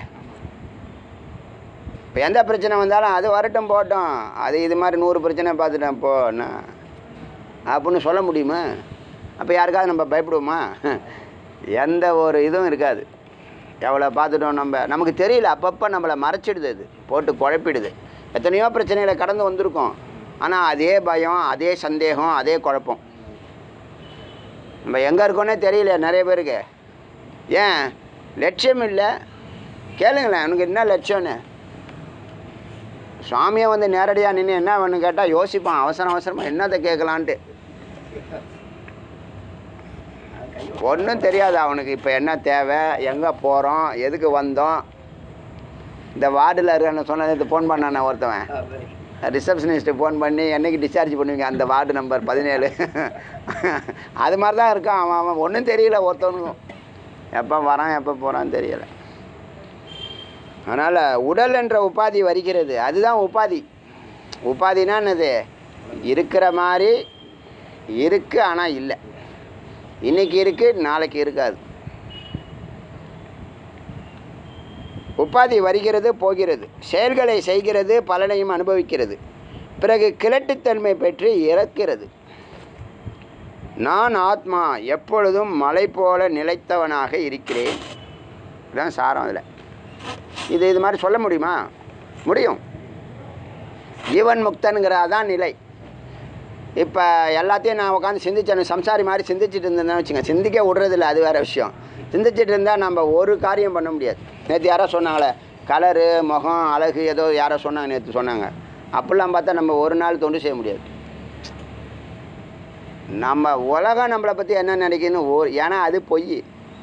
இப்போ எந்த பிரச்சனை வந்தாலும் அது வரட்டும் போகட்டும் அது இது மாதிரி நூறு பிரச்சனை பார்த்துட்டேன் போ என்ன அப்படின்னு சொல்ல முடியுமா அப்போ யாருக்காவது நம்ம பயப்படுவோமா எந்த ஒரு இதுவும் இருக்காது எவ்வளோ பார்த்துட்டோம் நம்ம நமக்கு தெரியல அப்பப்போ நம்மளை மறைச்சிடுது அது போட்டு குழப்பிடுது எத்தனையோ பிரச்சனைகளை கடந்து வந்திருக்கோம் ஆனால் அதே பயம் அதே சந்தேகம் அதே குழப்பம் நம்ம எங்கே இருக்கோன்னே தெரியல நிறைய பேருக்கு ஏன் லட்சியம் இல்லை கேளுங்களேன் எனக்கு என்ன லட்சியம்னு சுவாமியை வந்து நேரடியாக நின்று என்ன வேணும் கேட்டால் யோசிப்பான் அவசரம் அவசரமாக என்னத்தை கேட்கலான்ட்டு ஒன்றும் தெரியாது அவனுக்கு இப்போ என்ன தேவை எங்கே போகிறோம் எதுக்கு வந்தோம் இந்த வார்டில் இருக்க சொன்னது ஃபோன் பண்ணானே ஒருத்தவன் ரிசப்ஷனிஸ்ட்டு ஃபோன் பண்ணி என்னைக்கு டிஸ்சார்ஜ் பண்ணுவீங்க அந்த வார்டு நம்பர் பதினேழு அது மாதிரி தான் இருக்கான் அவன் அவன் ஒன்றும் தெரியல ஒருத்தவனுக்கும் எப்போ வரான் எப்போ போகிறான்னு தெரியல அதனால் உடல் என்ற உபாதி வருகிறது அதுதான் உபாதி உபாதினா என்னது இருக்கிற மாதிரி இருக்கு ஆனால் இல்லை இன்னைக்கு இருக்கு நாளைக்கு இருக்காது உபாதி வருகிறது போகிறது செயல்களை செய்கிறது பலனையும் அனுபவிக்கிறது பிறகு கிழட்டுத்தன்மை பெற்று இறக்கிறது நான் ஆத்மா எப்பொழுதும் மலை போல நிலைத்தவனாக இருக்கிறேன் இதுதான் சாரம் அதில் இது இது மாதிரி சொல்ல முடியுமா முடியும் ஜீவன் முக்தனுங்கிற அதான் நிலை இப்போ எல்லாத்தையும் நான் உட்காந்து சிந்திச்சேன் சம்சாரி மாதிரி சிந்திச்சிட்டு இருந்தேன்னு வச்சுங்க சிந்திக்க விடுறதில்ல அது வேறு விஷயம் சிந்திச்சிட்டு இருந்தால் நம்ம ஒரு காரியம் பண்ண முடியாது நேற்று யாரோ சொன்னாங்களே கலரு முகம் அழகு ஏதோ யாரோ சொன்னாங்க நேற்று சொன்னாங்க அப்படிலாம் பார்த்தா நம்ம ஒரு நாள் தொண்டு செய்ய முடியாது நம்ம உலகம் நம்மளை பற்றி என்ன நினைக்குதுன்னு ஓ ஏன்னா அது பொய்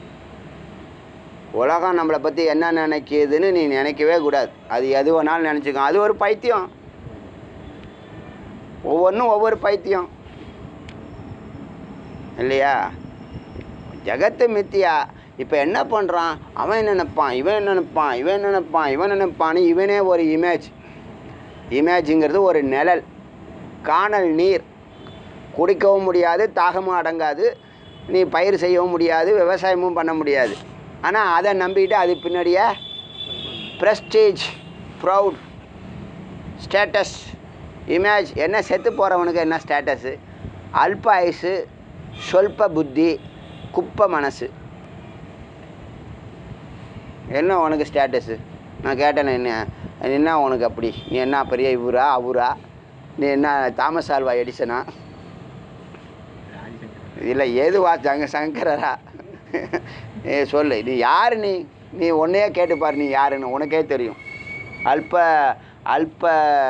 உலகம் நம்மளை பற்றி என்ன நினைக்குதுன்னு நீ நினைக்கவே கூடாது அது எது வேணாலும் நினச்சிக்கோ அது ஒரு பைத்தியம் ஒவ்வொன்றும் ஒவ்வொரு பைத்தியம் இல்லையா ஜெகத்து மித்தியா இப்போ என்ன பண்ணுறான் அவன் என்ன நினைப்பான் இவன் என்ன நினைப்பான் இவன் என்ன நினைப்பான் இவன் நினைப்பான்னு இவனே ஒரு இமேஜ் இமேஜுங்கிறது ஒரு நிழல் காணல் நீர் குடிக்கவும் முடியாது தாகமும் அடங்காது நீ பயிர் செய்யவும் முடியாது விவசாயமும் பண்ண முடியாது ஆனால் அதை நம்பிட்டு அது பின்னாடியே ப்ரெஸ்டீஜ் ப்ரௌட் ஸ்டேட்டஸ் இமேஜ் என்ன செத்து போகிறவனுக்கு என்ன ஸ்டேட்டஸு அல்ப ஆயுசு சொல்ப புத்தி குப்பை மனசு என்ன உனக்கு ஸ்டேட்டஸு நான் கேட்டேன் என்ன என்ன உனக்கு அப்படி நீ என்ன பெரிய இவரா அவரா நீ என்ன தாமஸ் ஆல்வா எடிசனா இல்லை ஏதுவா சங்க சங்கரரா ஏ சொல்லு நீ யார் நீ நீ உன்னையே கேட்டுப்பார் நீ யாருன்னு உனக்கே தெரியும் அல்ப அல்ப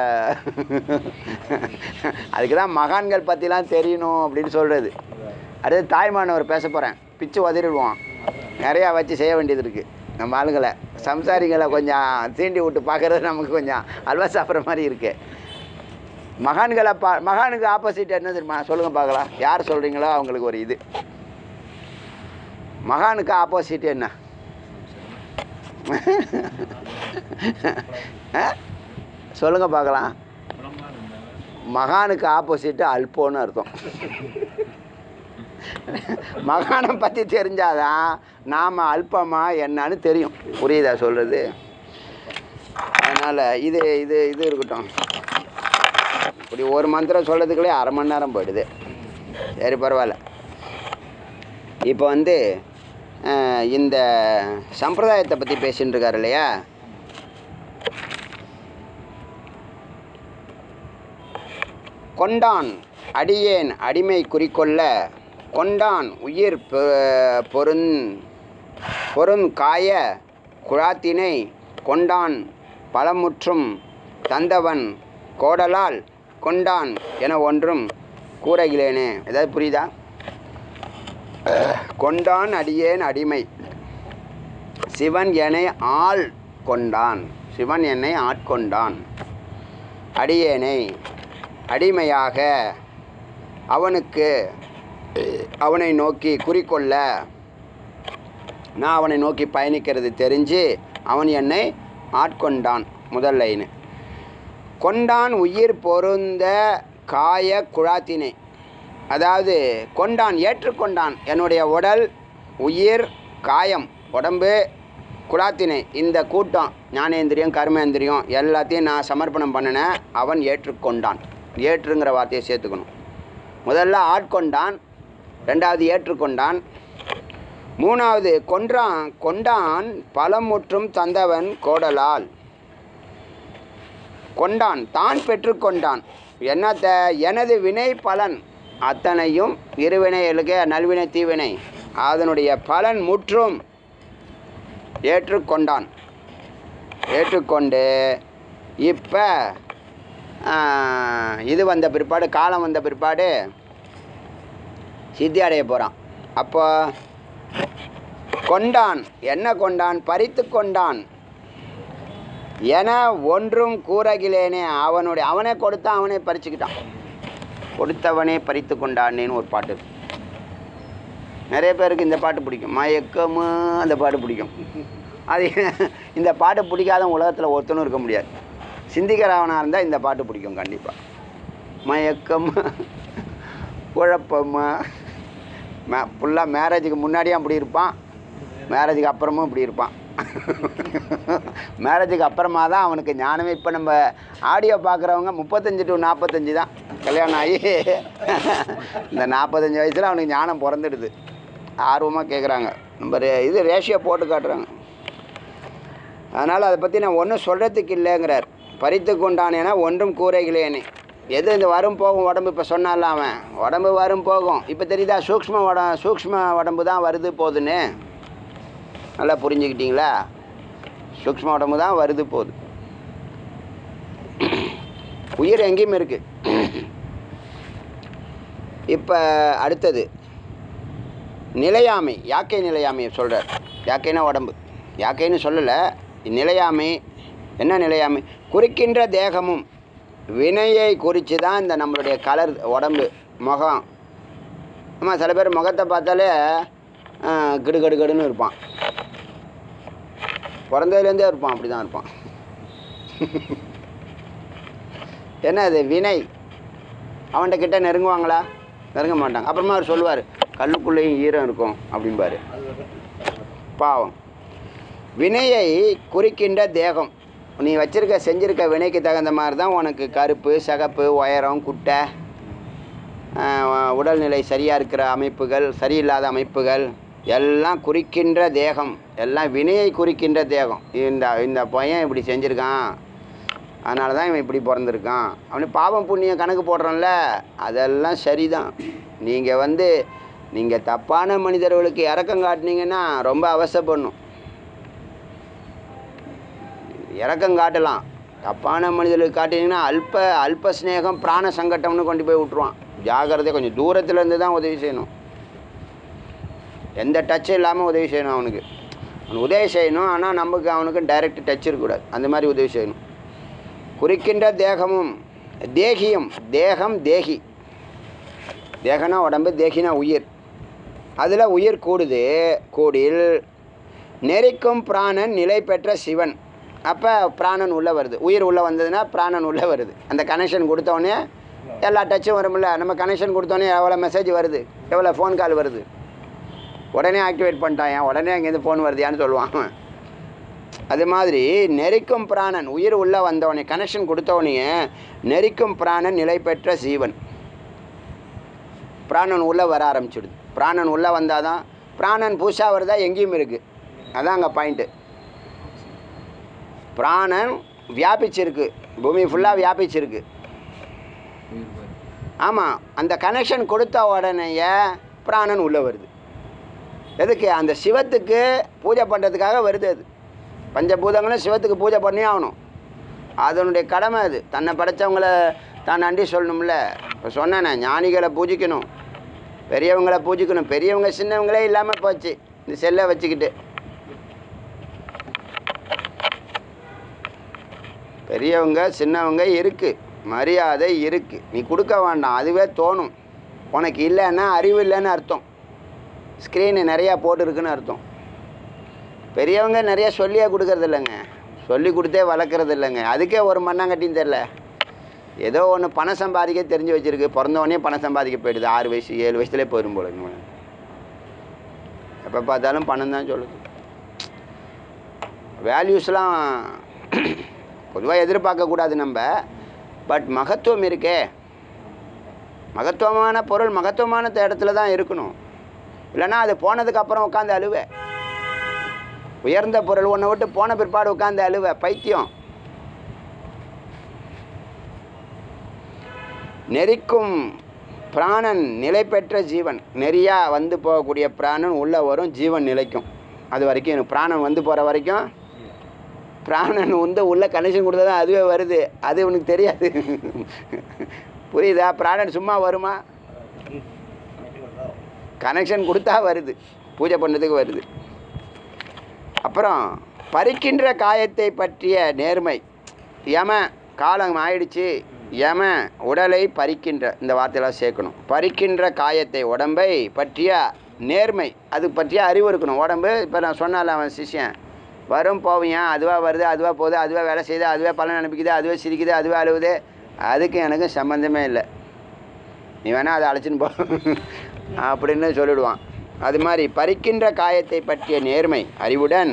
அதுக்கு தான் மகான்கள் பற்றிலாம் தெரியணும் அப்படின்னு சொல்கிறது அடுத்து தாய்மானவர் பேச போகிறேன் பிச்சு உதறிடுவான் நிறையா வச்சு செய்ய வேண்டியது இருக்குது நம்ம ஆளுங்களை சம்சாரிகளை கொஞ்சம் தீண்டி விட்டு பார்க்குறது நமக்கு கொஞ்சம் அல்வா சாப்பிட்ற மாதிரி இருக்குது மகான்களை பா மகானுக்கு ஆப்போசிட் என்ன தெரியுமா சொல்லுங்கள் பார்க்கலாம் யார் சொல்கிறீங்களோ அவங்களுக்கு ஒரு இது மகானுக்கு ஆப்போசிட் என்ன ஆ? சொல்லுங்க பார்க்கலாம் மகானுக்கு ஆப்போசிட்டு அல்போன்னு அர்த்தம் மகானை பற்றி தெரிஞ்சாதான் நாம் அல்பமா என்னன்னு தெரியும் புரியுதா சொல்கிறது அதனால் இது இது இது இருக்கட்டும் இப்படி ஒரு மந்திரம் சொல்கிறதுக்குள்ளே அரை மணி நேரம் போயிடுது சரி பரவாயில்ல இப்போ வந்து அஹ், இந்த சம்பிரதாயத்தை பற்றி பேசின்னு இருக்காரு இல்லையா கொண்டான் அடியேன் அடிமை குறிக்கொள்ள கொண்டான் உயிர் பொ- பொருந் பொருங்காய குழாத்தினை கொண்டான் பலமுற்றும் தந்தவன் கோடலால் கொண்டான் என ஒன்றும் கூறகிலேனே ஏதாவது புரியுதா கொண்டான் அடியேன் அடிமை சிவன் என்னை ஆள் கொண்டான் சிவன் என்னை ஆட்கொண்டான் அடியேனை அடிமையாக அவனுக்கு அவனை நோக்கி குறிக்கொள்ள நான் அவனை நோக்கி பயணிக்கிறது தெரிஞ்சு அவன் என்னை ஆட்கொண்டான் முதல் லைனு கொண்டான் உயிர் பொருந்த காய குழாத்தினை அதாவது கொண்டான் ஏற்றுக்கொண்டான் என்னுடைய உடல் உயிர் காயம் உடம்பு குலாத்தினை இந்த கூட்டம் ஞானேந்திரியம் கர்மேந்திரியம் எல்லாத்தையும் நான் சமர்ப்பணம் பண்ணினேன் அவன் ஏற்றுக்கொண்டான் ஏற்றுங்கிற வார்த்தையை சேர்த்துக்கணும் முதல்ல ஆட்கொண்டான் ரெண்டாவது ஏற்றுக்கொண்டான் மூணாவது கொன்றான் கொண்டான் பலமுற்றும் தந்தவன் கோடலால் கொண்டான் தான் பெற்றுக்கொண்டான் என்னத்த எனது வினை பலன் அத்தனையும் இருவினைகளுக்கு நல்வினை தீவினை அதனுடைய பலன் முற்றும் ஏற்றுக்கொண்டான் ஏற்றுக்கொண்டு இப்போ இது வந்த பிற்பாடு காலம் வந்த பிற்பாடு சித்தி அடைய போகிறான் அப்போ கொண்டான் என்ன கொண்டான் பறித்து கொண்டான் என ஒன்றும் கூறகிலேனே அவனுடைய அவனே கொடுத்தான் அவனே பறிச்சுக்கிட்டான் கொடுத்தவனே பறித்து கொண்டானேன்னு ஒரு பாட்டு இருக்கு. நிறைய பேருக்கு இந்த பாட்டு பிடிக்கும் மயக்கமு அந்த பாட்டு பிடிக்கும் அது இந்த பாட்டு பிடிக்காத உலகத்தில் ஒருத்தனும் இருக்க முடியாது சிந்திக்கிறவனாக இருந்தால் இந்த பாட்டு பிடிக்கும் கண்டிப்பாக மயக்கம் குழப்பமா மே ஃபுல்லாக மேரேஜுக்கு முன்னாடியும் அப்படி இருப்பான் மேரேஜுக்கு அப்புறமும் இப்படி இருப்பான் மேரேஜுக்கு அப்புறமா தான் அவனுக்கு ஞானமே இப்போ நம்ம ஆடியோ பார்க்குறவங்க முப்பத்தஞ்சு டு நாற்பத்தஞ்சு தான் கல்யாணம் ஆகி இந்த நாற்பத்தஞ்சு வயசில் அவனுக்கு ஞானம் பிறந்துடுது ஆர்வமாக கேட்குறாங்க நம்ம ரே- இது ரேஷியோ போட்டு காட்டுறாங்க அதனால் அதை பற்றி நான் ஒன்றும் சொல்கிறதுக்கு இல்லைங்கிறார் பறித்து கொண்டானேனா ஒன்றும் கூரைகளேனே எது இந்த வரும் போகும் உடம்பு இப்போ சொன்னால அவன் உடம்பு வரும் போகும் இப்போ தெரியுதா சூக்ஷ்ம உட சூக்ஷ்ம உடம்பு தான் வருது போகுதுன்னு நல்லா புரிஞ்சுக்கிட்டீங்களா சூக்ஷ்ம உடம்பு தான் வருது போகுது உயிர் எங்கேயும் இருக்குது இப்போ அடுத்தது நிலையாமை யாக்கை நிலையாமையை சொல்கிறார் யாக்கைனா உடம்பு யாக்கைன்னு சொல்லலை நிலையாமை என்ன நிலையாமை குறிக்கின்ற தேகமும் வினையை குறித்து தான் இந்த நம்மளுடைய கலர் உடம்பு முகம் ஆமாம் சில பேர் முகத்தை பார்த்தாலே ஆ, கிடு கிடு கிடுன்னு இருப்பான் பிறந்ததுலேருந்தே இருப்பான் அப்படி தான் இருப்பான் என்ன அது வினை அவன்கிட்ட கிட்ட நெருங்குவாங்களா நெருங்க மாட்டாங்க அப்புறமா அவர் சொல்லுவார் கல்லுக்குள்ளேயும் ஈரம் இருக்கும் அப்படிம்பாரு பாவம் வினையை குறிக்கின்ற தேகம் நீ வச்சிருக்க செஞ்சிருக்க வினைக்கு தகுந்த மாதிரி தான் உனக்கு கருப்பு சிகப்பு உயரம் குட்டை ஆஹ், உடல்நிலை சரியாக இருக்கிற அமைப்புகள் சரியில்லாத அமைப்புகள் எல்லாம் குறிக்கின்ற தேகம் எல்லாம் வினையை குறிக்கின்ற தேகம் இந்த இந்த பையன் இப்படி செஞ்சுருக்கான் அதனால தான் இவன் இப்படி பிறந்திருக்கான் அவனுக்கு பாவம் புண்ணியம் கணக்கு போடுறான்ல அதெல்லாம் சரிதான் நீங்கள் வந்து நீங்கள் தப்பான மனிதர்களுக்கு இறக்கம் காட்டினீங்கன்னா ரொம்ப அவசரப்படணும் இறக்கம் காட்டலாம் தப்பான மனிதர்களுக்கு காட்டினீங்கன்னா அல்ப அல்ப ஸ்நேகம் பிராண சங்கட்டம்னு கொண்டு போய் விட்ருவான் ஜாகிரதை கொஞ்சம் தூரத்துல இருந்து தான் உதவி செய்யணும் எந்த டச்சும் இல்லாமல் உதவி செய்யணும் அவனுக்கு அவனுக்கு உதவி செய்யணும் ஆனால் நமக்கு அவனுக்கு டைரக்ட் டச் இருக்கக்கூடாது அந்த மாதிரி உதவி செய்யணும் குறிக்கின்ற தேகமும் தேகியும் தேகம் தேகி தேகனா உடம்பு தேகினா உயிர் அதில் உயிர் கூடுது கூடில் நெறிக்கும் பிராணன் நிலை பெற்ற சிவன் அப்போ பிராணன் உள்ளே வருது உயிர் உள்ளே வந்ததுன்னா பிராணன் உள்ளே வருது அந்த கனெக்ஷன் கொடுத்தோடனே எல்லா டச்சும் வரும்ல நம்ம கனெக்ஷன் கொடுத்தோடனே எவ்வளோ மெசேஜ் வருது எவ்வளோ ஃபோன் கால் வருது உடனே ஆக்டிவேட் பண்ணிட்டான் உடனே அங்கேருந்து ஃபோன் வருதியான்னு சொல்லுவான் அவன். அது மாதிரி நெரிக்கும் பிராணன் உயிர் உள்ளே வந்தவனே கனெக்ஷன் கொடுத்தவனே நெரிக்கும் பிராணன் நிலை பெற்ற சீவன் பிராணன் உள்ளே வர ஆரம்பிச்சிடுது பிராணன் உள்ளே வந்தால் தான் பிராணன் புதுசாக வருதா எங்கேயும் இருக்குது அதான் அங்கே பாயிண்ட்டு பிராணன் வியாபிச்சிருக்கு பூமி ஃபுல்லாக வியாபிச்சிருக்கு உயிர் பாரு. ஆமாம் அந்த கனெக்ஷன் கொடுத்த உடனேயே பிராணன் உள்ளே வருது எதுக்கு அந்த சிவத்துக்கு பூஜை பண்ணுறதுக்காக வருது அது பஞ்சபூதங்களும் சிவத்துக்கு பூஜை பண்ணி ஆகணும் அதனுடைய கடமை அது தன்னை படைச்சவங்கள தான் நன்றி சொல்லணும்ல இப்போ சொன்னேனே ஞானிகளை பூஜிக்கணும் பெரியவங்களை பூஜிக்கணும் பெரியவங்க சின்னவங்களே இல்லாமல் போச்சு இந்த செல்லை வச்சுக்கிட்டு பெரியவங்க சின்னவங்க இருக்குது மரியாதை இருக்குது நீ கொடுக்க வேண்டாம் அதுவே தோணும் உனக்கு இல்லைன்னா அறிவு இல்லைன்னு அர்த்தம் ஸ்க்ரீனு நிறையா போட்டுருக்குன்னு அர்த்தம் பெரியவங்க நிறைய சொல்லியே கொடுக்கறது இல்லைங்க சொல்லி கொடுத்தே வளர்க்குறது இல்லைங்க அதுக்கே ஒரு மண்ணாங்கட்டின்னு தெரில ஏதோ ஒன்று பணம் சம்பாதிக்க தெரிஞ்சு வச்சிருக்கு பிறந்தவொடனே பணம் சம்பாதிக்க போயிடுது ஆறு வயசு ஏழு வயசுலேயே போயிடும் போல எப்போ பார்த்தாலும் பணம் தான் சொல்லுது வேல்யூஸ்லாம் பொதுவாக எதிர்பார்க்கக்கூடாது நம்ம பட் மகத்துவம் இருக்கே மகத்துவமான பொருள் மகத்துவமான இடத்துல தான் இருக்கணும் இல்லைன்னா அது போனதுக்கு அப்புறம் உட்காந்து அழுவ உயர்ந்த பொருள் ஒன்றை விட்டு போன பிற்பாடு உட்காந்து அழுவ பைத்தியம் நெறிக்கும் பிராணன் நிலை பெற்ற ஜீவன் நெறியாக வந்து போகக்கூடிய பிராணன் உள்ளே வரும் ஜீவன் நிலைக்கும் அது வரைக்கும் எனக்கு பிராணன் வந்து போகிற வரைக்கும் பிராணன் வந்து உள்ள கனெக்ஷன் கொடுத்தா தான் அதுவே வருது அது உனக்கு தெரியாது புரியுதா பிராணன் சும்மா வருமா கனெக்ஷன் கொடுத்தா வருது பூஜை பண்ணுறதுக்கு வருது அப்புறம் பறிக்கின்ற காயத்தை பற்றிய நேர்மை யம காலம் ஆயிடுச்சு யம உடலை பறிக்கின்ற இந்த வார்த்தையெல்லாம் சேர்க்கணும் பறிக்கின்ற காயத்தை உடம்பை பற்றிய நேர்மை அது பற்றிய அறிவு இருக்கணும் உடம்பு இப்போ நான் சொன்னால அவன் சிஷ்யன் வரும் போவியா அதுவாக வருது அதுவாக போகுது அதுவாக வேலை செய்யுது அதுவே பலன் அனுப்பிக்குது அதுவே சிரிக்குது அதுவே அழுவுது அதுக்கு எனக்கு சம்மந்தமே இல்லை நீ வேணால் அதை அழைச்சின்னு போ அப்படின்னு சொல்லிடுவான் அது மாதிரி பறிக்கின்ற காயத்தை பற்றிய நேர்மை அறிவுடன்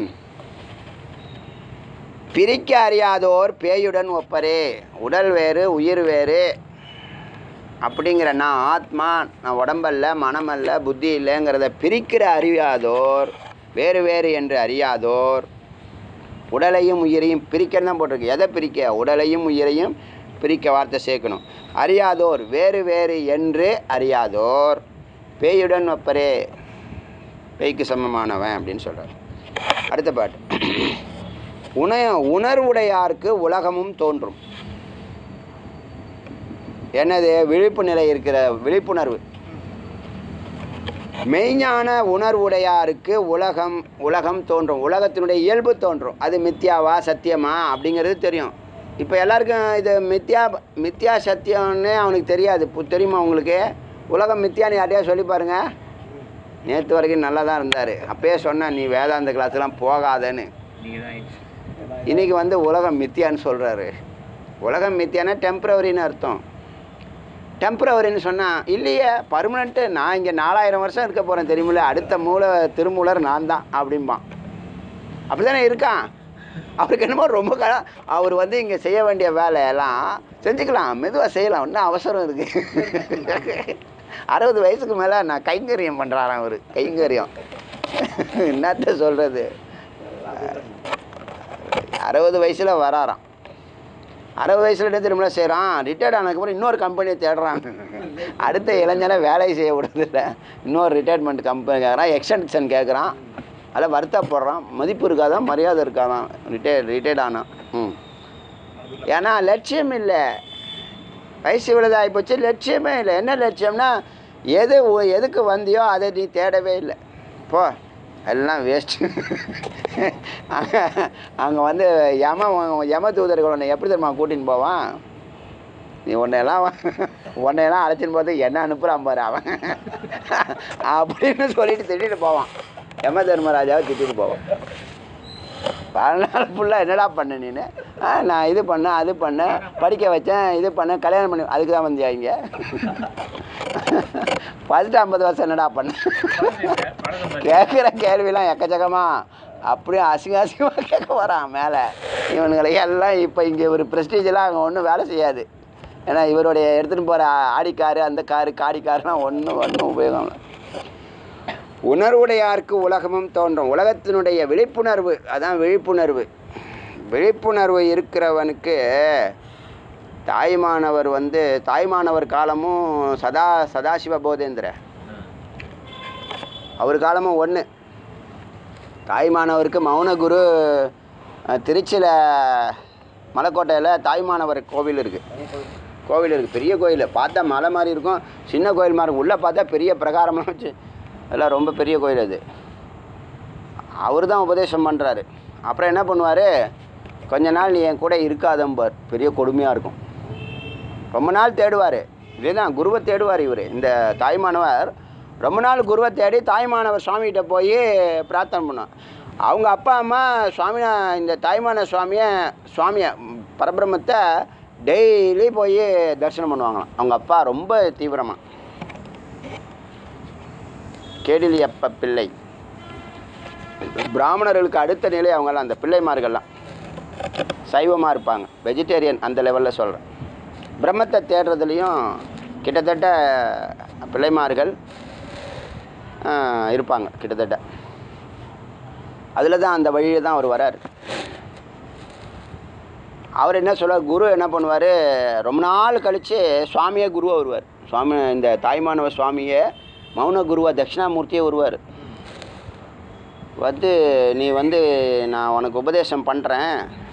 பிரிக்க அறியாதோர் பேயுடன் ஒப்பரே உடல் வேறு உயிர் வேறு அப்படிங்கிற நான் ஆத்மா நான் உடம்பல்ல மனமல்ல புத்தி இல்லைங்கிறத பிரிக்கிற அறியாதோர் வேறு வேறு என்று அறியாதோர் உடலையும் உயிரையும் பிரிக்கன்னு தான் போட்டிருக்கு எதை பிரிக்க உடலையும் உயிரையும் பிரிக்க வார்த்தை சேர்க்கணும் அறியாதோர் வேறு வேறு என்று அறியாதோர் பேயுடன் ஒப்பரே பேய்க்கு சமமானவன் அப்படின்னு சொல்கிறார் அடுத்த பாட்டு உண உணர்வுடையார்க்கு உலகமும் தோன்றும் என்னது விழிப்பு நிலை இருக்கிற விழிப்புணர்வு மெய்ஞான உணர்வுடையாருக்கு உலகம் உலகம் தோன்றும் உலகத்தினுடைய இயல்பு தோன்றும் அது மித்யாவா சத்தியமா அப்படிங்கிறது தெரியும் இப்போ எல்லாருக்கும் இது மித்யா மித்யா சத்தியம்னு அவனுக்கு தெரியாது இப்போ தெரியுமா உங்களுக்கு உலகம் மித்யான்னு யார்ட்டையா சொல்லி பாருங்க நேற்று வரைக்கும் நல்லா தான் இருந்தார் அப்பயே சொன்னேன் நீ வேதாந்த கிளாஸ்லாம் போகாதன்னு நீங்கள் தான் ஆயிடுச்சு இன்னைக்கு வந்து உலகம் மித்தியான்னு சொல்கிறாரு உலகம் மித்தியானா டெம்ப்ரவரின்னு அர்த்தம் டெம்ப்ரவரின்னு சொன்னால் இல்லையே பர்மனெண்ட்டு நான் இங்கே நாலாயிரம் வருஷம் இருக்க போகிறேன் தெரியுமில்ல அடுத்த மூல திருமூலர் நான் தான் அப்படிம்பான் அப்படி தானே இருக்கான் அவருக்கு என்னமோ ரொம்ப காலம் அவர் வந்து இங்கே செய்ய வேண்டிய வேலையெல்லாம் செஞ்சுக்கலாம் மெதுவாக செய்யலாம் ஒன்றும் அவசரம் இருக்குது அறுபது வயசுக்கு மேலே நான் கைங்கரியம் பண்ணுறாராம் அவர் கைங்கரியம் என்னத்த சொல்கிறது அறுபது வயசில் வராராம் அறுபது வயசுல என்ன திரும்ப செய்கிறான் ரிட்டையர்ட் ஆனதுக்கப்புறம் இன்னொரு கம்பெனியை தேடுறான் அடுத்த இளைஞனை வேலை செய்ய விடுறதில்ல இன்னொரு ரிட்டையர்மெண்ட் கம்பெனி கேட்குறான் எக்ஸ்டென்ஷன் கேட்குறான் அதில் வருத்தப்படுறான் மதிப்பு இருக்காதான் மரியாதை இருக்காதான் ரிட்டையர்ட் ரிட்டையர்ட் ஆனான் ம் ஏன்னா லட்சியம் இல்லை வயசு இவ்வளவு ஆகிப்போச்சு லட்சியமே இல்லை என்ன லட்சியம்னா எது உ- எதுக்கு வந்தியோ அதை நீ தேடவே இல்லை போ எல்லாம் வேஸ்ட்டு அங்கே அங்கே வந்து யம யம தூதர்கள் உன்னை எப்படி தெரியுமா கூட்டின்னு போவான் நீ உன்னையெல்லாம் உன்னையெல்லாம் அழைச்சின்னு போது என்ன அனுப்புகிறான் பாரு அவன் அப்படின்னு சொல்லிட்டு திட்டிட்டு போவான் யம தர்மராஜாவை திட்டிட்டு போவான் வாழ்நாள் ஃபுல்லாக என்னடா பண்ண நீனு ஆ நான் இது பண்ணேன் அது பண்ணேன் படிக்க வச்சேன் இது பண்ணேன் கல்யாணம் பண்ணி அதுக்கு தான் வந்தியா இங்கே பதினெட்டு ஐம்பது வருஷம் என்னடா பண்ண கேட்குற கேள்விலாம் எக்கச்சக்கமா அப்படியே அசிங்க அசிங்கமாக கேட்க வரான் மேலே இவனுங்களை எல்லாம் இப்போ இங்கே ஒரு ப்ரெஸ்டீஜெல்லாம் அங்கே ஒன்றும் வேலை செய்யாது ஏன்னா இவருடைய எடுத்துகிட்டு போகிற ஆடி காரு அந்த காரு காடி காருலாம் ஒன்றும் ஒன்றும் உபயோகம் இல்லை உணர்வுடையாருக்கு உலகமும் தோன்றும் உலகத்தினுடைய விழிப்புணர்வு அதான் விழிப்புணர்வு விழிப்புணர்வு இருக்கிறவனுக்கு தாய்மானவர் வந்து தாய்மானவர் காலமும் சதா சதாசிவ போதேந்திர அவர் காலமும் ஒன்று தாய்மானவருக்கு மௌனகுரு திருச்சியில் மலைக்கோட்டையில் தாய்மானவர் கோவில் இருக்குது கோவில் இருக்குது பெரிய கோயில் பார்த்தா மலை மாதிரி இருக்கும் சின்ன கோயில் மாதிரி உள்ளே பார்த்தா பெரிய பிரகாரம்லாம் வச்சு அதெல்லாம் ரொம்ப பெரிய கோயில் அது அவர் தான் உபதேசம் பண்ணுறாரு அப்புறம் என்ன பண்ணுவார் கொஞ்ச நாள் நீ என் கூட இருக்காதம்பார் பெரிய கொடுமையாக இருக்கும் ரொம்ப நாள் தேடுவார் இதுதான் குருவை தேடுவார் இவர் இந்த தாய்மானவர் ரொம்ப நாள் குருவை தேடி தாய்மானவர் சுவாமிகிட்ட போய் பிரார்த்தனை பண்ணுவார் அவங்க அப்பா அம்மா சுவாமினா இந்த தாய்மான சுவாமியை சுவாமியை ம், பரபிரம்மத்தை டெய்லி போய் தரிசனம் பண்ணுவாங்களாம் அவங்க அப்பா ரொம்ப தீவிரமாக கேடிலியப்ப பிள்ளை பிராமணர்களுக்கு அடுத்த நிலை அவங்கெல்லாம் அந்த பிள்ளைமார்கள்லாம் சைவமாக இருப்பாங்க வெஜிடேரியன் அந்த லெவலில் சொல்கிறேன் பிரம்மத்தை தேடுறதுலேயும் கிட்டத்தட்ட பிள்ளைமார்கள் ஆஹ், இருப்பாங்க கிட்டத்தட்ட அதில் தான் அந்த வழியில் தான் அவர் வரார் அவர் என்ன சொல்லுவார் குரு என்ன பண்ணுவார் ரொம்ப நாள் கழித்து சுவாமியே குருவாக வருவார் சுவாமி இந்த தாய்மானவ சுவாமியே மௌன குருவா தட்சிணாமூர்த்தியே வருவார் வந்து நீ வந்து நான் உனக்கு உபதேசம் பண்ணுறேன்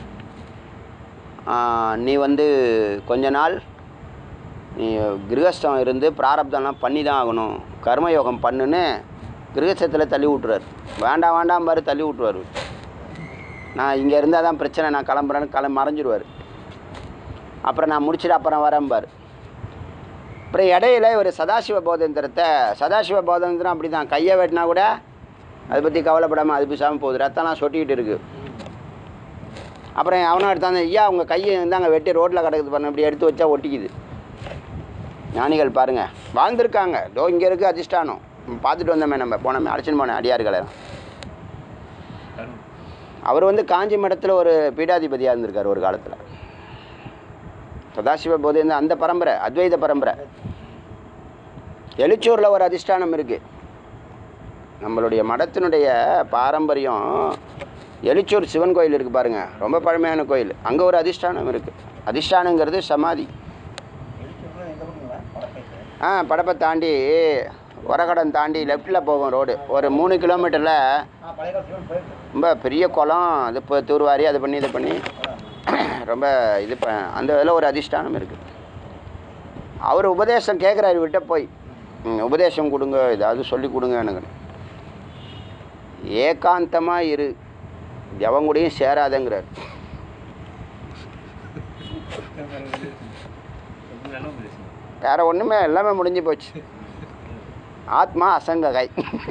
நீ வந்து கொஞ்ச நாள் நீ கிரகஸ்தம் இருந்து பிராரப்தம்லாம் பண்ணி தான் ஆகணும் கர்மயோகம் பண்ணுன்னு கிரகஸ்தத்தில் தள்ளி விட்ருவார் வேண்டாம் வேண்டாம் பாரு தள்ளி விட்ருவார் நான் இங்கே இருந்தால் தான் பிரச்சனை நான் கிளம்புறேன்னு கிளம்பி மறைஞ்சிருவார் அப்புறம் நான் முடிச்சுட்டு அப்புறம் வரேன் அப்புறம் இடையில இவர் சதாசிவ போதந்திரத்தை சதாசிவ போதந்திரம் அப்படி தான் கையை வெட்டினா கூட அதை பற்றி கவலைப்படாமல் அது பேசாமல் போகுது ரத்தம்லாம் சொட்டிக்கிட்டு இருக்கு அப்புறம் அவனும் எடுத்தாங்க ஐயா உங்கள் கையை இருந்தாங்க வெட்டி ரோட்டில் கிடக்குது பாருங்க இப்படி எடுத்து வச்சா ஒட்டிக்குது ஞானிகள் பாருங்கள் வாழ்ந்திருக்காங்க தோ இங்கே இருக்குது அதிஷ்டானம் பார்த்துட்டு வந்தோமே நம்ம போனோமே அழைச்சின்னு போனேன் அடியார்களை அவர் வந்து காஞ்சி மடத்தில் ஒரு பீடாதிபதியாக இருந்திருக்கார் ஒரு காலத்தில் சதாசிவ போதேந்த அந்த பரம்பரை அத்வைத பரம்பரை எழுச்சூரில் ஒரு அதிஷ்டானம் இருக்குது நம்மளுடைய மடத்தினுடைய பாரம்பரியம் எழுச்சூர் சிவன் கோயில் இருக்குது பாருங்கள் ரொம்ப பழமையான கோயில் அங்கே ஒரு அதிஷ்டானம் இருக்குது அதிஷ்டானங்கிறது சமாதி ஆ படப்பை தாண்டி உரகடம் தாண்டி லெஃப்ட்டில் போகும் ரோடு ஒரு மூணு கிலோமீட்டரில் ரொம்ப பெரிய குளம் அது இப்போ தூர்வாரி அது பண்ணி இது பண்ணி ரொம்ப இது ப அந்த இதில் ஒரு அதிஷ்டானம் இருக்குது அவர் உபதேசம் கேட்குறாரு விட்ட போய் ம், உபதேசம் கொடுங்க ஏதாவது சொல்லி கொடுங்க எனக்கு ஏகாந்தமாக இரு எவன் கூடயும் சேராதங்கிறார் வேற ஒன்றுமே எல்லாமே முடிஞ்சு போச்சு ஆத்மா அசங்ககை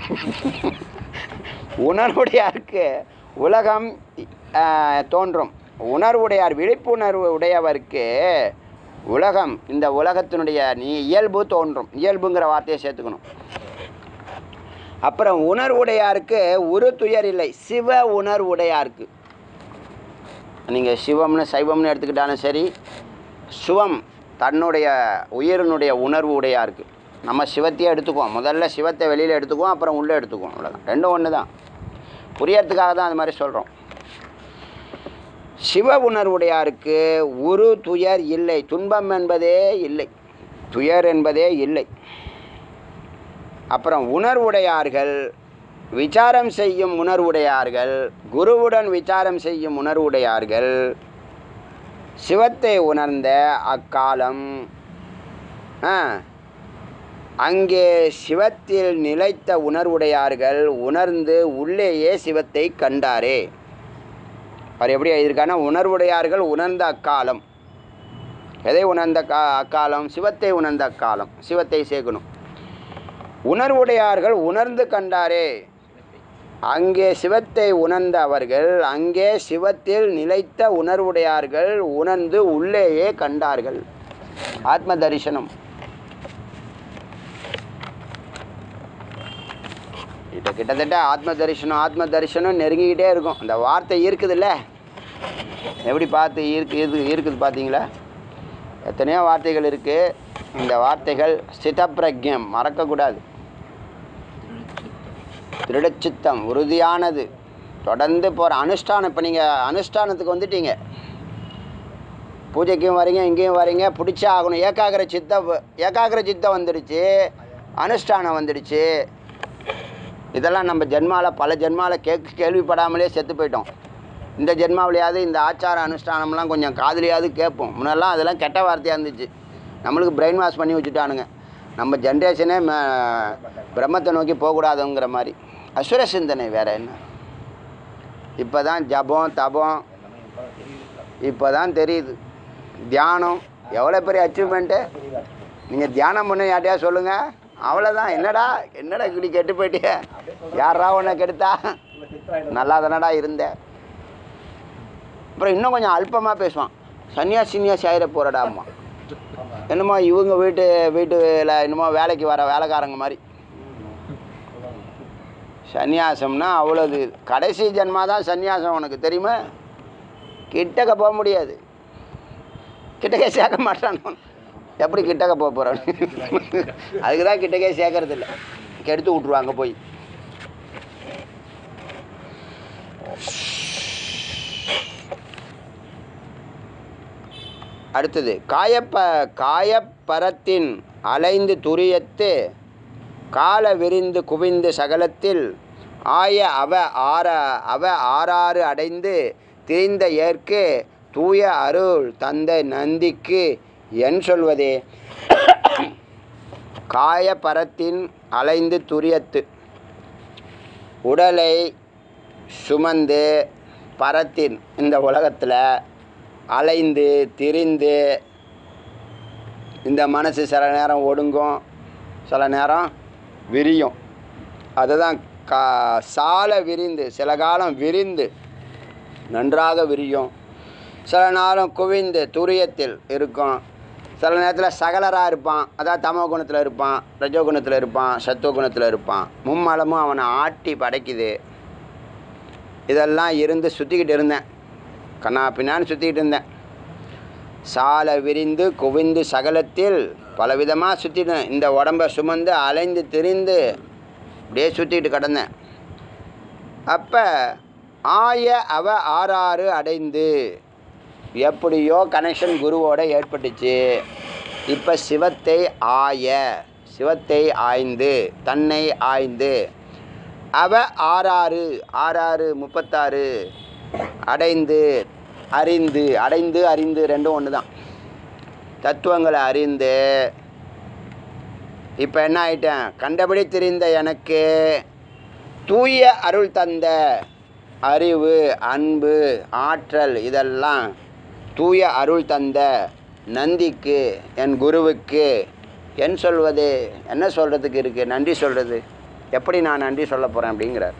உணர்வுடையாருக்கு உலகம் ஆஹ், தோன்றும் உணர்வுடையார் விழிப்புணர்வு உடையவருக்கு உலகம் இந்த உலகத்தினுடைய நீ இயல்பு தோன்றும் இயல்புங்கிற வார்த்தையை சேர்த்துக்கணும் அப்புறம் உணர்வுடையாருக்கு ஒரு துயர் இல்லை சிவ உணர்வுடையாருக்கு நீங்கள் சிவம்னு சைவம்னு எடுத்துக்கிட்டாலும் சரி சிவம் தன்னுடைய உயிரினுடைய உணர்வு உடையாருக்கு நம்ம சிவத்தையே எடுத்துக்குவோம் முதல்ல சிவத்தை வெளியில் எடுத்துக்குவோம் அப்புறம் உள்ளே எடுத்துக்குவோம் அவ்வளோதான் ரெண்டும் ஒன்று தான் புரியறதுக்காக தான் அது மாதிரி சொல்கிறோம் சிவ உணர்வுடையாருக்கு ஒரு துயர் இல்லை துன்பம் என்பதே இல்லை துயர் என்பதே இல்லை அப்புறம் உணர்வுடையார்கள் விசாரம் செய்யும் உணர்வுடையார்கள் குருவுடன் விசாரம் செய்யும் உணர்வுடையார்கள் சிவத்தை உணர்ந்த அக்காலம் ஆ, அங்கே சிவத்தில் நிலைத்த உணர்வுடையார்கள் உணர்ந்து உள்ளேயே சிவத்தை கண்டாரே அவர் எப்படி எழுதியிருக்காருன்னா உணர்வுடையார்கள் உணர்ந்த அக்காலம் எதை உணர்ந்த கா அக்காலம் சிவத்தை உணர்ந்த அக்காலம் சிவத்தை சேர்க்கணும் உணர்வுடையார்கள் உணர்ந்து கண்டாரே அங்கே சிவத்தை உணர்ந்த அவர்கள் அங்கே சிவத்தில் நிலைத்த உணர்வுடையார்கள் உணர்ந்து உள்ளேயே கண்டார்கள் ஆத்ம தரிசனம் கிட்ட கிட்டத்தட்ட ஆத்ம தரிசனம் ஆத்ம தரிசனம் நெருங்கிக்கிட்டே இருக்கும் அந்த வார்த்தை இருக்குதுல்ல எப்படி பார்த்து இருக்கு இது இருக்குது பார்த்தீங்களா எத்தனையோ வார்த்தைகள் இருக்குது இந்த வார்த்தைகள் சிதப்பிரஜம் மறக்கக்கூடாது திருடச்சித்தம் உறுதியானது தொடர்ந்து போகிற அனுஷ்டானம் இப்போ நீங்கள் அனுஷ்டானத்துக்கு வந்துட்டீங்க பூஜைக்கும் வரீங்க இங்கேயும் வரீங்க பிடிச்சே ஆகணும் ஏகாகிர சித்த ஏகாகிர சித்தம் வந்துடுச்சு அனுஷ்டானம் வந்துடுச்சு இதெல்லாம் நம்ம ஜென்மாவில் பல ஜென்மாவில் கேக் கேள்விப்படாமலே செத்து போயிட்டோம் இந்த ஜென்மாவிலையாவது இந்த ஆச்சார அனுஷ்டானம்லாம் கொஞ்சம் காதுலையாவது கேட்போம் முன்னெல்லாம் அதெல்லாம் கெட்ட வார்த்தையாக இருந்துச்சு நம்மளுக்கு பிரெயின் வாஷ் பண்ணி வச்சுட்டானுங்க நம்ம ஜென்ரேஷனே ம- பிரம்மத்தை நோக்கி போகக்கூடாதுங்கிற மாதிரி அசுர சிந்தனை வேற என்ன இப்போ தான் ஜபம் தபம் இப்போ தான் தெரியுது தியானம் எவ்வளோ பெரிய அச்சீவ்மெண்ட்டு நீங்கள் தியானம் பண்ண யார்ட்டையா சொல்லுங்கள் அவ்வளோதான் என்னடா என்னடா இப்படி கெட்டு போயிட்டிய யாரா உன்னை கெடுத்தா நல்லா தானடா இருந்த அப்புறம் இன்னும் கொஞ்சம் அல்பமாக பேசுவான் சன்னியாசி சன்னியாசி ஆயிர போகிறடாம்மா என்னமோ இவங்க வீட்டு வீட்டில் என்னமோ வேலைக்கு வர வேலைக்காரங்க மாதிரி சந்நியாசம்னா அவ்வளோது கடைசி ஜென்மா தான் சந்நியாசம் உனக்கு தெரியுமா கிட்டக்க போக முடியாது கிட்டக்கே சேர்க்க மாட்டான் எப்படி கிட்டக்க போக போகிறான் அதுக்கு தான் கிட்டக்கே சேர்க்கறது இல்லை கெடுத்து விட்ருவாங்க போய் அடுத்தது காயப்ப காயப்பரத்தின் அலைந்து துரியத்து கால விரிந்து குவிந்து சகலத்தில் ஆய அவ ஆற அவ ஆறாறு அடைந்து திரிந்த ஏற்கு தூய அருள் தந்த நந்திக்கு என் சொல்வதே காயப்பரத்தின் அலைந்து துரியத்து உடலை சுமந்து பரத்தின் இந்த உலகத்தில் அலைந்து திரிந்து இந்த மனசு சில நேரம் ஒடுங்கும் சில நேரம் விரியும் அதுதான் கா சால விரிந்து சில காலம் விரிந்து நன்றாக விரியும் சில நேரம் குவிந்து துரியத்தில் இருக்கும் சில நேரத்தில் சகலராக இருப்பான் அதாவது தமோ குணத்தில் இருப்பான் ரஜோ குணத்தில் இருப்பான் சத்துவ குணத்தில் இருப்பான் மும்மலமும் அவனை ஆட்டி படைக்குது இதெல்லாம் இருந்து சுற்றிக்கிட்டு இருந்தேன் கண்ணா பின்னான்னு சுற்றிக்கிட்டு இருந்தேன் சால விரிந்து குவிந்து சகலத்தில் பலவிதமாக சுற்றிட்டேன் இந்த உடம்பை சுமந்து அலைந்து திரிந்து அப்படியே சுற்றிக்கிட்டு கிடந்தேன் அப்போ ஆய அவ ஆறாறு அடைந்து எப்படியோ கனெக்ஷன் குருவோட ஏற்பட்டுச்சு இப்போ சிவத்தை ஆய சிவத்தை ஆய்ந்து தன்னை ஆய்ந்து அவ ஆறாறு ஆறாறு முப்பத்தாறு அடைந்து அறிந்து அடைந்து அறிந்து ரெண்டும் ஒன்று தான் தத்துவங்களை அறிந்து இப்போ என்ன ஆயிட்டேன் கண்டபடி தெரிந்த எனக்கு தூய அருள் தந்த அறிவு அன்பு ஆற்றல் இதெல்லாம் தூய அருள் தந்த நந்திக்கு என் குருவுக்கு என் சொல்வது என்ன சொல்கிறதுக்கு இருக்குது நன்றி சொல்கிறது எப்படி நான் நன்றி சொல்ல போகிறேன் அப்படிங்கிறார்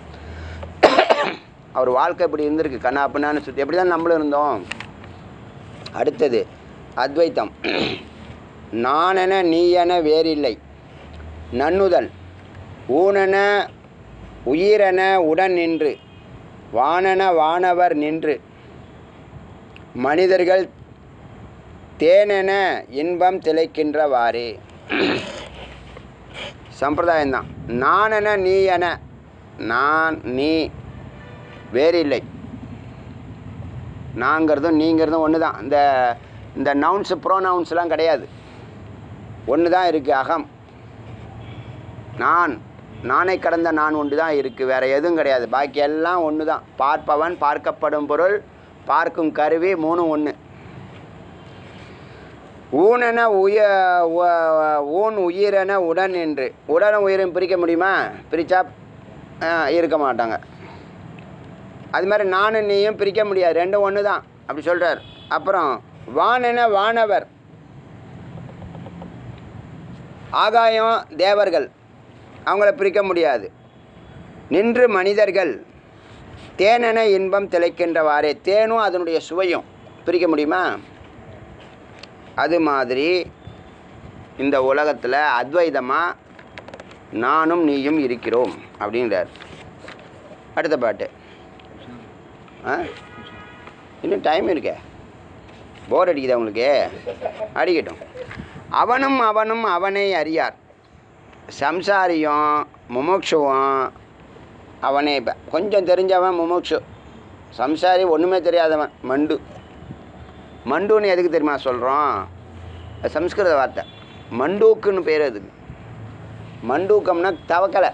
அவர் வாழ்க்கை இப்படி இருந்திருக்கு கண்ணா பின்னான்னு சுற்றி எப்படி தான் நம்மளும் இருந்தோம் அடுத்தது அத்வைத்தம் நானென நீயென வேறில்லை நன்னுதல் ஊனென உயிரென உடன் நின்று வானென வானவர் நின்று மனிதர்கள் தேனென இன்பம் திளைக்கின்றவாறே சம்பிரதாயம்தான் நானென நீ என நான் நீ வேறில்லை நாங்கிறதும் நீங்கிறதும் ஒன்று தான் இந்த இந்த நவுன்ஸு ப்ரோனவுன்ஸ்லாம் கிடையாது ஒன்று தான் இருக்குது அகம் நான் நானே கடந்த நான் ஒன்று தான் இருக்குது வேறு எதுவும் கிடையாது பாக்கி எல்லாம் ஒன்று தான் பார்ப்பவன் பார்க்கப்படும் பொருள் பார்க்கும் கருவி மூணும் ஒன்று ஊனென உய உ- ஊன் உயிரென உடன் என்று உடனும் உயிரும் பிரிக்க முடியுமா பிரித்தா இருக்க மாட்டாங்க அது மாதிரி நானும் நீயும் பிரிக்க முடியாது ரெண்டும் ஒன்று தான் அப்படி சொல்கிறார் அப்புறம் வானென வானவர் ஆகாயம் தேவர்கள் அவங்கள பிரிக்க முடியாது நின்று மனிதர்கள் தேனென இன்பம் திளைக்கின்றவாறே தேனும் அதனுடைய சுவையும் பிரிக்க முடியுமா அது மாதிரி இந்த உலகத்தில் அத்வைதமாக நானும் நீயும் இருக்கிறோம் அப்படின்றார் அடுத்த பாட்டு ஆ இன்னும் டைம் இருக்கே போர் அடிக்குதா உங்களுக்கு அடிக்கட்டும் அவனும் அவனும் அவனை அறியார் சம்சாரியும் முமுட்சுவும் அவனே இப்போ கொஞ்சம் தெரிஞ்சவன் முமுட்சு சம்சாரி ஒன்றுமே தெரியாதவன் மண்டு மண்டுன்னு எதுக்கு தெரியுமா சொல்கிறோம் சம்ஸ்கிருத வார்த்தை மண்டூக்குன்னு பேர் அதுக்கு மண்டூக்கம்னா தவக்கலை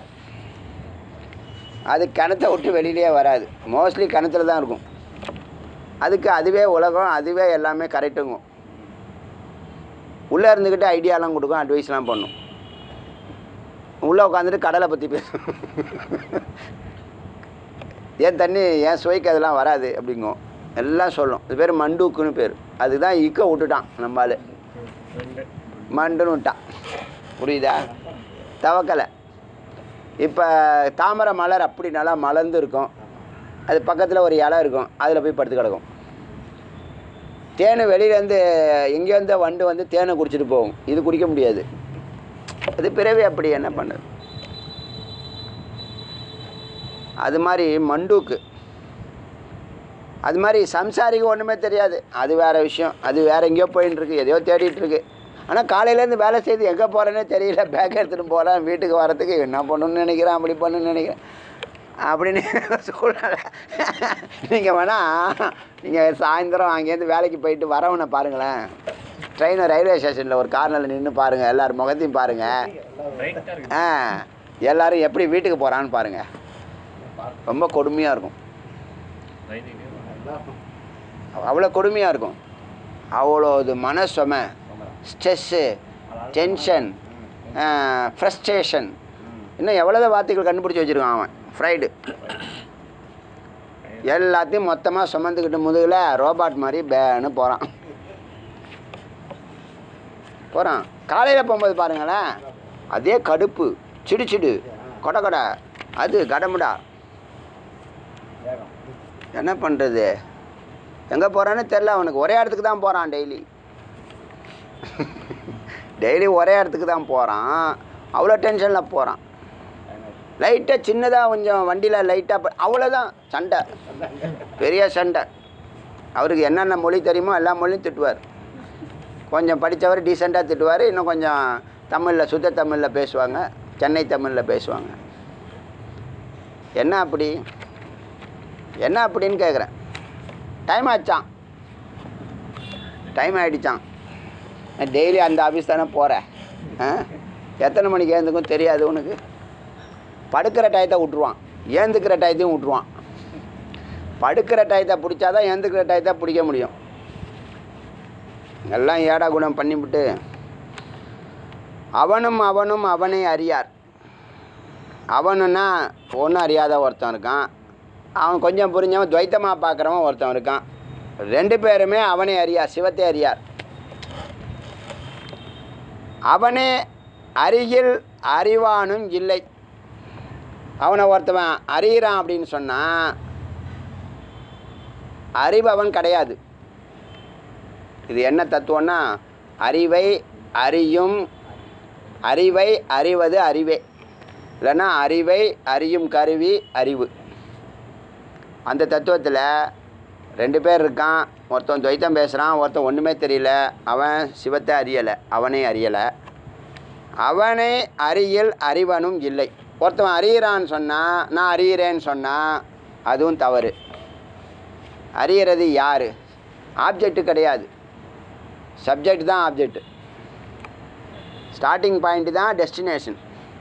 அது கிணத்தை விட்டு வெளியிலே வராது மோஸ்ட்லி கிணத்துல தான் இருக்கும் அதுக்கு அதுவே உலகம் அதுவே எல்லாமே கரெக்டுங்கும் உள்ளே இருந்துக்கிட்டு ஐடியாலாம் கொடுக்கும் அட்வைஸ்லாம் பண்ணும் உள்ளே உட்காந்துட்டு கடலை பற்றி பேசும் ஏன் தண்ணி ஏன் சுவைக்கு அதெல்லாம் வராது அப்படிங்கும் எல்லாம் சொல்லும் இது பேர் மண்டூக்குன்னு பேர் அதுதான் இக்க விட்டுட்டான் நம்மால் மண்டுன்னு விட்டான் புரியுதா தவக்கலை இப்போ தாமரை மலர் அப்படி நல்லா மலர்ந்து இருக்கும் அது பக்கத்தில் ஒரு இலை இருக்கும் அதில் போய் படுத்து கிடக்கும் தேன் வெளியிலேருந்து எங்கேருந்தோ வண்டு வந்து தேனை குடிச்சிட்டு போகும் இது குடிக்க முடியாது அது பிறவி அப்படி என்ன பண்ணுது அது மாதிரி மண்டூக்கு அது மாதிரி சம்சாரிக்கு ஒன்றுமே தெரியாது அது வேறு விஷயம் அது வேறு எங்கேயோ போயின்னு இருக்கு எதையோ தேடிட்டு இருக்கு ஆனால் காலையிலேருந்து வேலை செய்து எங்கே போகிறேன்னே தெரியல பேக் எடுத்துகிட்டு போகிறேன் வீட்டுக்கு வரத்துக்கு என்ன பண்ணணும்னு நினைக்கிறேன் அப்படி பண்ணணும்னு நினைக்கிறேன் அப்படின்னு சூழ்நிலை நீங்கள் வேணால் நீங்கள் சாயந்தரம் அங்கேருந்து வேலைக்கு போயிட்டு வரவனை பாருங்களேன் ட்ரெயினை ரயில்வே ஸ்டேஷனில் ஒரு கார்னரில் நின்று பாருங்கள் எல்லார் முகத்தையும் பாருங்கள் ஆ எல்லாரும் எப்படி வீட்டுக்கு போகிறான்னு பாருங்கள் ரொம்ப கொடுமையாக இருக்கும் அவ்வளோ கொடுமையாக இருக்கும் அவ்வளோ இது மன சுமை ஸ்ட்ரெஸ்ஸு டென்ஷன் ஃப்ரஸ்ட்ரேஷன் இன்னும் எவ்வளோ வார்த்தைகள் கண்டுபிடிச்சி வச்சுருக்கான் அவன் ஃப்ரைடு எல்லாத்தையும் மொத்தமாக சுமந்துக்கிட்டு முதுகில் ரோபாட் மாதிரி பேன்னு போகிறான் போகிறான் காலையில் போகும்போது பாருங்களேன் அதே கடுப்பு சிடு சிடு கொட கொடை அது கடமுடா என்ன பண்ணுறது எங்கே போகிறான்னு தெரில அவனுக்கு ஒரே இடத்துக்கு தான் போகிறான் டெய்லி டெய்லி ஒரே இடத்துக்கு தான் போகிறான் அவ்வளோ டென்ஷனில் போகிறான் லைட்டாக சின்னதாக கொஞ்சம் வண்டியில் லைட்டாக அவ்வளோதான் சண்டை பெரிய சண்டை அவருக்கு என்னென்ன மொழி தெரியுமோ எல்லா மொழியும் திட்டுவார் கொஞ்சம் படித்தவர் டீசெண்டாக திட்டுவார் இன்னும் கொஞ்சம் தமிழில் சுத்த தமிழில் பேசுவாங்க சென்னை தமிழில் பேசுவாங்க என்ன அப்படி என்ன அப்படின்னு கேட்குறேன் டைம் ஆச்சான் டைம் ஆகிடுச்சான் டெய்லி அந்த ஆஃபீஸ் தானே போகிறேன் ஆ எத்தனை மணிக்கு ஏந்துக்கும் தெரியாது உனக்கு படுக்கிற டயத்தை விட்ருவான் ஏந்துக்கிற டயத்தையும் விட்ருவான் படுக்கிற டயத்தை பிடிச்சாதான் ஏந்துக்கிற டயத்தை பிடிக்க முடியும் எல்லாம் ஏடா குணம் பண்ணிவிட்டு அவனும் அவனும் அவனை அறியார் அவனுன்னா ஒன்றும் அறியாத ஒருத்தன் இருக்கான் அவன் கொஞ்சம் புரிஞ்சவன் துவைத்தமாக பார்க்குறவன் ஒருத்தன் இருக்கான் ரெண்டு பேருமே அவனை அறியார் சிவத்தை அறியார் அவனே அருகில் அறிவானும் இல்லை அவனை ஒருத்தவன் அறிகிறான் அப்படின்னு சொன்னால் அறிபவன் கிடையாது இது என்ன தத்துவம்னா அறிவை அறியும் அறிவை அறிவது அறிவே இல்லைன்னா அறிவை அறியும் கருவி அறிவு அந்த தத்துவத்தில் ரெண்டு பேர் இருக்கான் ஒருத்தன் துவைத்தம் பேசுகிறான் ஒருத்தன் ஒன்றுமே தெரியல அவன் சிவத்தை அறியலை அவனை அறியலை அவனை அறியல் அறிவனும் இல்லை ஒருத்தன் அறியிறான்னு சொன்னால் நான் அறியிறேன்னு சொன்னால் அதுவும் தவறு அறியறது யார் ஆப்ஜெக்ட் கிடையாது சப்ஜெக்ட் தான் ஆப்ஜெக்ட் ஸ்டார்டிங் பாயிண்ட் தான் டெஸ்டினேஷன்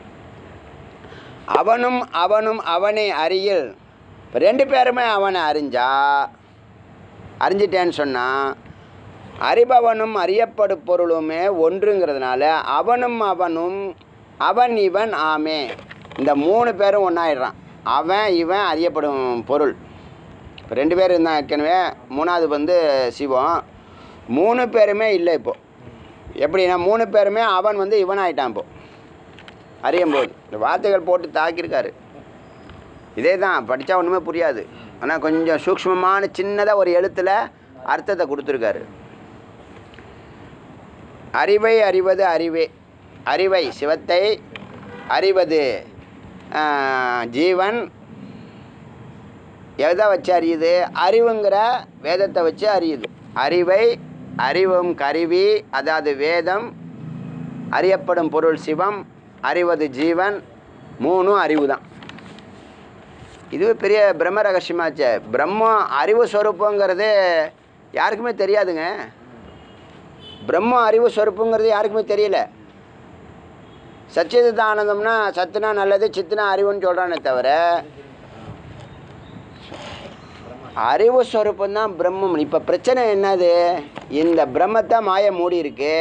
அவனும் அவனும் அவனை அறியல் இப்போ ரெண்டு பேருமே அவனை அறிஞ்சா அறிஞ்சிட்டேன்னு சொன்னால் அறிபவனும் அறியப்படு பொருளுமே ஒன்றுங்கிறதுனால அவனும் அவனும் அவன் இவன் ஆமே இந்த மூணு பேரும் ஒன்றாயிடுறான் அவன் இவன் அறியப்படும் பொருள் இப்போ ரெண்டு பேர் இருந்தான் ஏற்கனவே மூணாவது வந்து சிவம் மூணு பேருமே இல்லை இப்போது எப்படின்னா மூணு பேருமே அவன் வந்து இவன் ஆயிட்டான் இப்போ அறியும் போது இந்த வார்த்தைகள் போட்டு தாக்கியிருக்காரு இதே தான் படித்தா ஒன்றுமே புரியாது ஆனால் கொஞ்சம் சூக்ஷ்மமான சின்னதாக ஒரு எழுத்தில் அர்த்தத்தை கொடுத்துருக்காரு அறிவை அறிவது அறிவே அறிவை சிவத்தை அறிவது ஆஹ், ஜீவன் எதை வச்சு அறியுது அறிவுங்கிற வேதத்தை வச்சு அறியுது அறிவை அறிவும் கருவி அதாவது வேதம் அறியப்படும் பொருள் சிவம் அறிவது ஜீவன் மூணும் அறிவு தான் இது பெரிய பிரம்ம ரகசியமாச்சே பிரம்மம் அறிவு ஸ்வரூப்பங்கிறது யாருக்குமே தெரியாதுங்க பிரம்ம அறிவு ஸ்வரூப்புங்கிறது யாருக்குமே தெரியல சச்சித ஆனந்தம்னா சத்துனா நல்லது சித்துனா அறிவுன்னு சொல்கிறானே தவிர அறிவு ஸ்வரூபம் தான் பிரம்மம் இப்போ பிரச்சனை என்னது இந்த பிரம்மத்தை மாய மூடி இருக்கு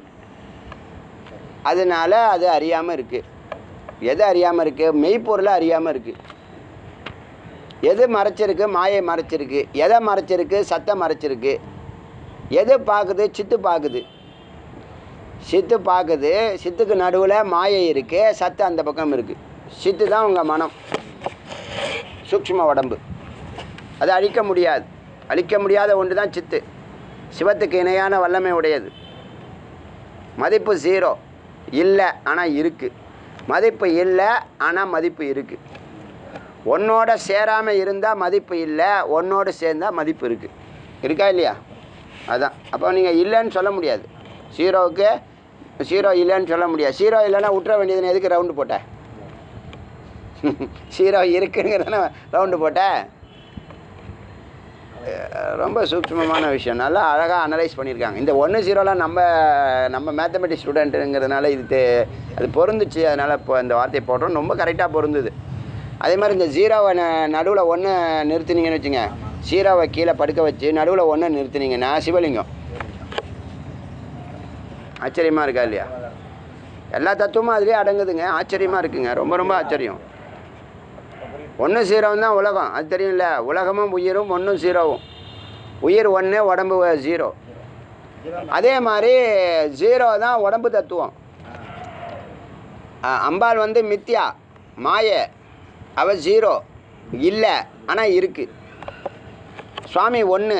அதனால அது அறியாமல் இருக்குது எது அறியாமல் இருக்குது மெய்ப்பொருளை அறியாமல் இருக்குது எது மறைச்சிருக்கு மாயை மறைச்சிருக்கு எதை மறைச்சிருக்கு சத்தை மறைச்சிருக்கு எது பார்க்குது சித்து பார்க்குது சித்து பார்க்குது சித்துக்கு நடுவில் மாயை இருக்குது சத்து அந்த பக்கம் இருக்குது சித்து தான் உங்கள் மனம் சூக்ஷ்ம உடம்பு அதை அழிக்க முடியாது அழிக்க முடியாத ஒன்று தான் சித்து சிவத்துக்கு இணையான வல்லமை உடையது மதிப்பு ஜீரோ இல்லை ஆனால் இருக்குது மதிப்பு இல்லை ஆனால் மதிப்பு இருக்குது உன்னோட சேராமல் இருந்தால் மதிப்பு இல்லை உன்னோடு சேர்ந்தால் மதிப்பு இருக்குது இருக்கா இல்லையா அதான் அப்போ நீங்கள் இல்லைன்னு சொல்ல முடியாது ஜீரோவுக்கு ஜீரோ இல்லைன்னு சொல்ல முடியாது ஜீரோ இல்லைன்னா விட்டுற வேண்டியதுன்னு எதுக்கு ரவுண்டு போட்ட ஜீரோ இருக்குங்கிறதான ரவுண்டு போட்ட அஹ் ரொம்ப சூக்ஷ்மமான விஷயம் நல்லா அழகாக அனலைஸ் பண்ணியிருக்காங்க இந்த ஒன்று ஜீரோலாம் நம்ம நம்ம மேத்தமெட்டிக்ஸ் ஸ்டூடெண்ட்டுங்கிறதுனால இது தே- அது பொருந்துச்சு அதனால் இப்போ இந்த வார்த்தையை போடுறோம் ரொம்ப கரெக்டாக பொருந்துது அதே மாதிரி இந்த ஜீரோவை நடுவில் ஒன்று நிறுத்துனீங்கன்னு வச்சுங்க ஜீரோவை கீழே படுக்க வச்சு நடுவில் ஒன்று நிறுத்துனீங்கன்னா சிவலிங்கம் ஆச்சரியமாக இருக்கா இல்லையா எல்லா தத்துவமும் அதுலேயே அடங்குதுங்க ஆச்சரியமாக இருக்குங்க ரொம்ப ரொம்ப ஆச்சரியம் ஒன்று ஜீரோவும் தான் உலகம் அது தெரியும்ல உலகமும் உயிரும் ஒன்றும் ஜீரோவும் உயிர் ஒன்று உடம்பு ஜீரோ அதே மாதிரி ஜீரோ தான் உடம்பு தத்துவம் அ- அம்பாள் வந்து மித்யா மாய அவ ஜீரோ இல்லை ஆனால் இருக்கு சுவாமி ஒன்று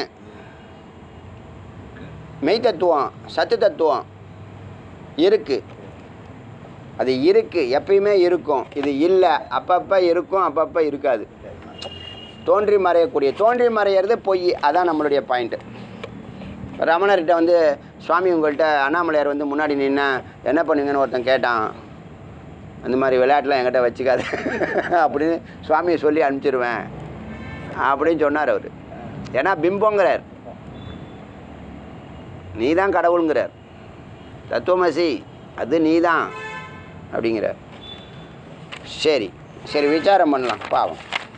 மெய் தத்துவம் சத்து தத்துவம் இருக்கு அது இருக்கு எப்பயுமே இருக்கும் இது இல்லை அப்பப்போ இருக்கும் அப்பப்போ இருக்காது தோன்றி மறையக்கூடிய தோன்றி மறையிறது பொய் அதான் நம்மளுடைய பாயிண்ட்டு ரமணர்கிட்ட வந்து சுவாமி உங்கள்கிட்ட அண்ணாமலையார் வந்து முன்னாடி நின்னா என்ன பண்ணுவீங்கன்னு ஒருத்தன் கேட்டான் அந்த மாதிரி விளையாட்டுலாம் என்கிட்ட வச்சுக்காத அப்படின்னு சுவாமியை சொல்லி அனுப்பிச்சிருவேன் அப்படின்னு சொன்னார் அவர் ஏன்னா பிம்பங்கிறார் நீ தான் கடவுளுங்கிறார் தத்துவமசி அது நீ தான் அப்படிங்கிறார் சரி சரி விசாரம் பண்ணலாம் பாவம்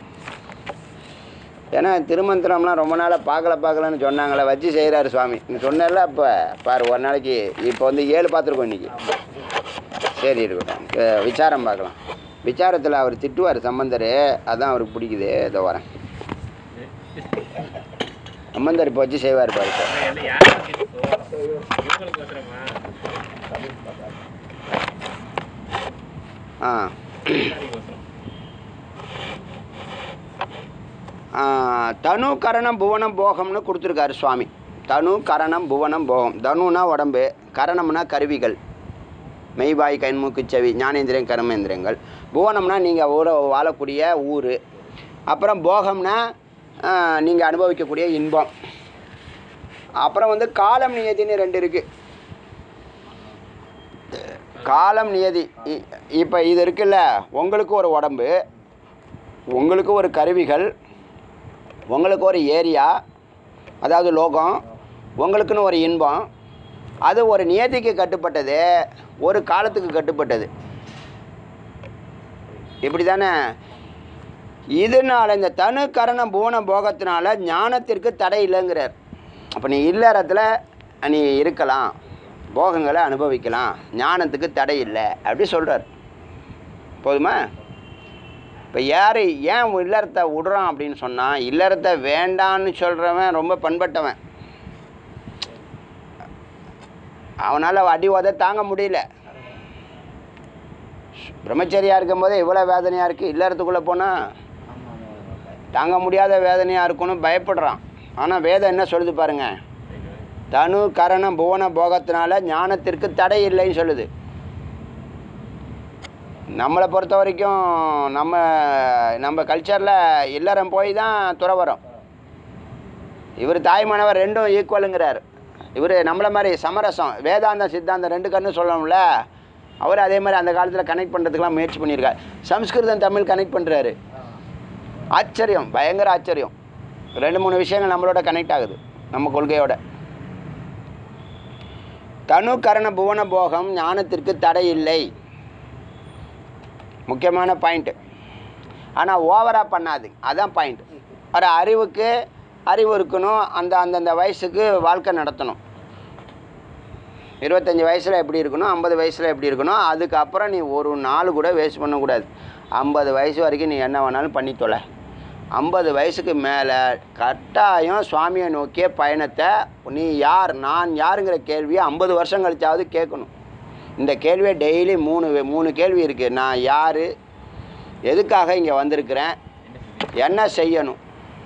ஏன்னா திருமந்திரம்லாம் ரொம்ப நாளாக பார்க்கல பார்க்கலன்னு சொன்னாங்களே வச்சு செய்கிறாரு சுவாமி நீ சொன்னல அப்போ பாரு ஒரு நாளைக்கு இப்போ வந்து ஏழு பார்த்துருக்கோம் இன்றைக்கி சரி இருக்கட்டும் அஹ் விசாரம் பார்க்கலாம் விசாரத்தில் அவர் திட்டுவார் சம்பந்தர் அதான் அவருக்கு பிடிக்குது இதோ வரேன் சம்பந்தர் இப்போ வச்சு செய்வார் பாரு இப்போ என்ன யார் இவங்களுக்கு வசரமா ஆ வசரம் ஆ, தனு கரணம் புவனம் போகம்னு கொடுத்துருக்காரு சுவாமி தனு கரணம் புவனம் போகம் தனுனா உடம்பு கரணம்னா கருவிகள் மெய்வாய் கண்மூக்கு செவி ஞானேந்திரியன் கர்மேந்திரியங்கள் புவனம்னா நீங்கள் ஊர வாழக்கூடிய ஊர் அப்புறம் போகம்னா நீங்கள் அனுபவிக்கக்கூடிய இன்பம் அப்புறம் வந்து காலம் நியதின்னு ரெண்டு இருக்குது காலம் நியதி இப்போ இது இருக்குல்ல உங்களுக்கு ஒரு உடம்பு உங்களுக்கு ஒரு கருவிகள் உங்களுக்கு ஒரு ஏரியா அதாவது லோகம் உங்களுக்குன்னு ஒரு இன்பம் அது ஒரு நியதிக்கு கட்டுப்பட்டது ஒரு காலத்துக்கு கட்டுப்பட்டது இப்படி தானே இதனால இந்த தனு கரண பூன போகத்தினால ஞானத்திற்கு தடை இல்லைங்கிறார் அப்போ நீ இல்லறத்தில் நீ இருக்கலாம் போகங்களை அனுபவிக்கலாம் ஞானத்துக்கு தடை இல்லை அப்படி சொல்கிறார் போதுமா இப்போ யார் ஏன் இல்லறத்தை விடுறான் அப்படின்னு சொன்னால் இல்லறத்தை வேண்டான்னு சொல்கிறவன் ரொம்ப பண்பட்டவன் அவனால் அடி உத தாங்க முடியல பிரம்மச்சரியாக இருக்கும்போதே இவ்வளோ வேதனையாக இருக்குது இல்லறத்துக்குள்ளே போனால் தாங்க முடியாத வேதனையாக இருக்கும்னு பயப்படுறான் ஆனால் வேதம் என்ன சொல்லுது பாருங்க தனு கரணம் புவன போகத்தினால ஞானத்திற்கு தடை இல்லைன்னு சொல்லுது நம்மளை பொறுத்த வரைக்கும் நம்ம நம்ம கல்ச்சரில் இல்லறம் போய் தான் துறவரம் இவர் தாய்மானவர் ரெண்டும் ஈக்குவலுங்கிறார் இவர் நம்மளை மாதிரி சமரசம் வேதாந்தம் சித்தாந்தம் ரெண்டு கண்ணு சொல்லணும்ல அவர் அதே மாதிரி அந்த காலத்தில் கனெக்ட் பண்ணுறதுக்கெலாம் முயற்சி பண்ணியிருக்கார் சம்ஸ்கிருதம் தமிழ் கனெக்ட் பண்ணுறாரு ஆச்சரியம் பயங்கர ஆச்சரியம் ரெண்டு மூணு விஷயங்கள் நம்மளோட கனெக்ட் ஆகுது நம்ம கொள்கையோட தனு கரண புவன போகம் ஞானத்திற்கு தடை இல்லை முக்கியமான பாயிண்ட்டு ஆனால் ஓவராக பண்ணாது அதான் பாயிண்ட் ஒரு அறிவுக்கு அறிவு இருக்கணும் அந்த அந்தந்த வயசுக்கு வாழ்க்கை நடத்தணும் இருபத்தஞ்சி வயசில் எப்படி இருக்கணும் ஐம்பது வயசில் எப்படி இருக்கணும் அதுக்கப்புறம் நீ ஒரு நாள் கூட வேஸ்ட் பண்ணக்கூடாது ஐம்பது வயசு வரைக்கும் நீ என்ன வேணாலும் பண்ணி தொலை ஐம்பது வயசுக்கு மேலே கட்டாயம் சுவாமியை நோக்கிய பயணத்தை நீ யார் நான் யாருங்கிற கேள்வியை ஐம்பது வருஷம் கழிச்சாவது கேட்கணும் இந்த கேள்வியை டெய்லி மூணு வே- மூணு கேள்வி இருக்குது நான் யார் எதுக்காக இங்கே வந்திருக்கிறேன் என்ன செய்யணும்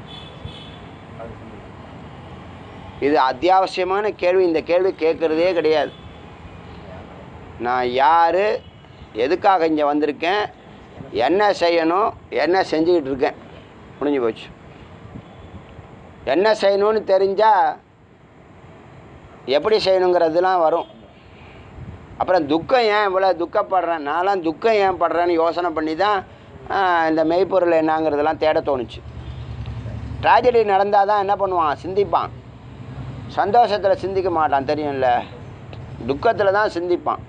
இது அத்தியாவசியமான கேள்வி இந்த கேள்வி கேட்குறதே கிடையாது நான் யார் எதுக்காக இங்கே வந்திருக்கேன் என்ன செய்யணும் என்ன செஞ்சுக்கிட்டு இருக்கேன் முடிஞ்சு போச்சு என்ன செய்யணும்னு தெரிஞ்சால் எப்படி செய்யணுங்கிறதுலாம் வரும் அப்புறம் துக்கம் ஏன் இவ்வளோ துக்கப்படுறேன் நான்லாம் துக்கம் ஏன் படுறேன்னு யோசனை பண்ணி தான் ஆஹ், இந்த மெய்ப்பொருள் என்னங்கிறதெல்லாம் தேட தோணுச்சு ட்ராஜடி நடந்தால் தான் என்ன பண்ணுவான் சிந்திப்பான் சந்தோஷத்தில் சிந்திக்க மாட்டான் தெரியும்ல துக்கத்தில் தான் சிந்திப்பான்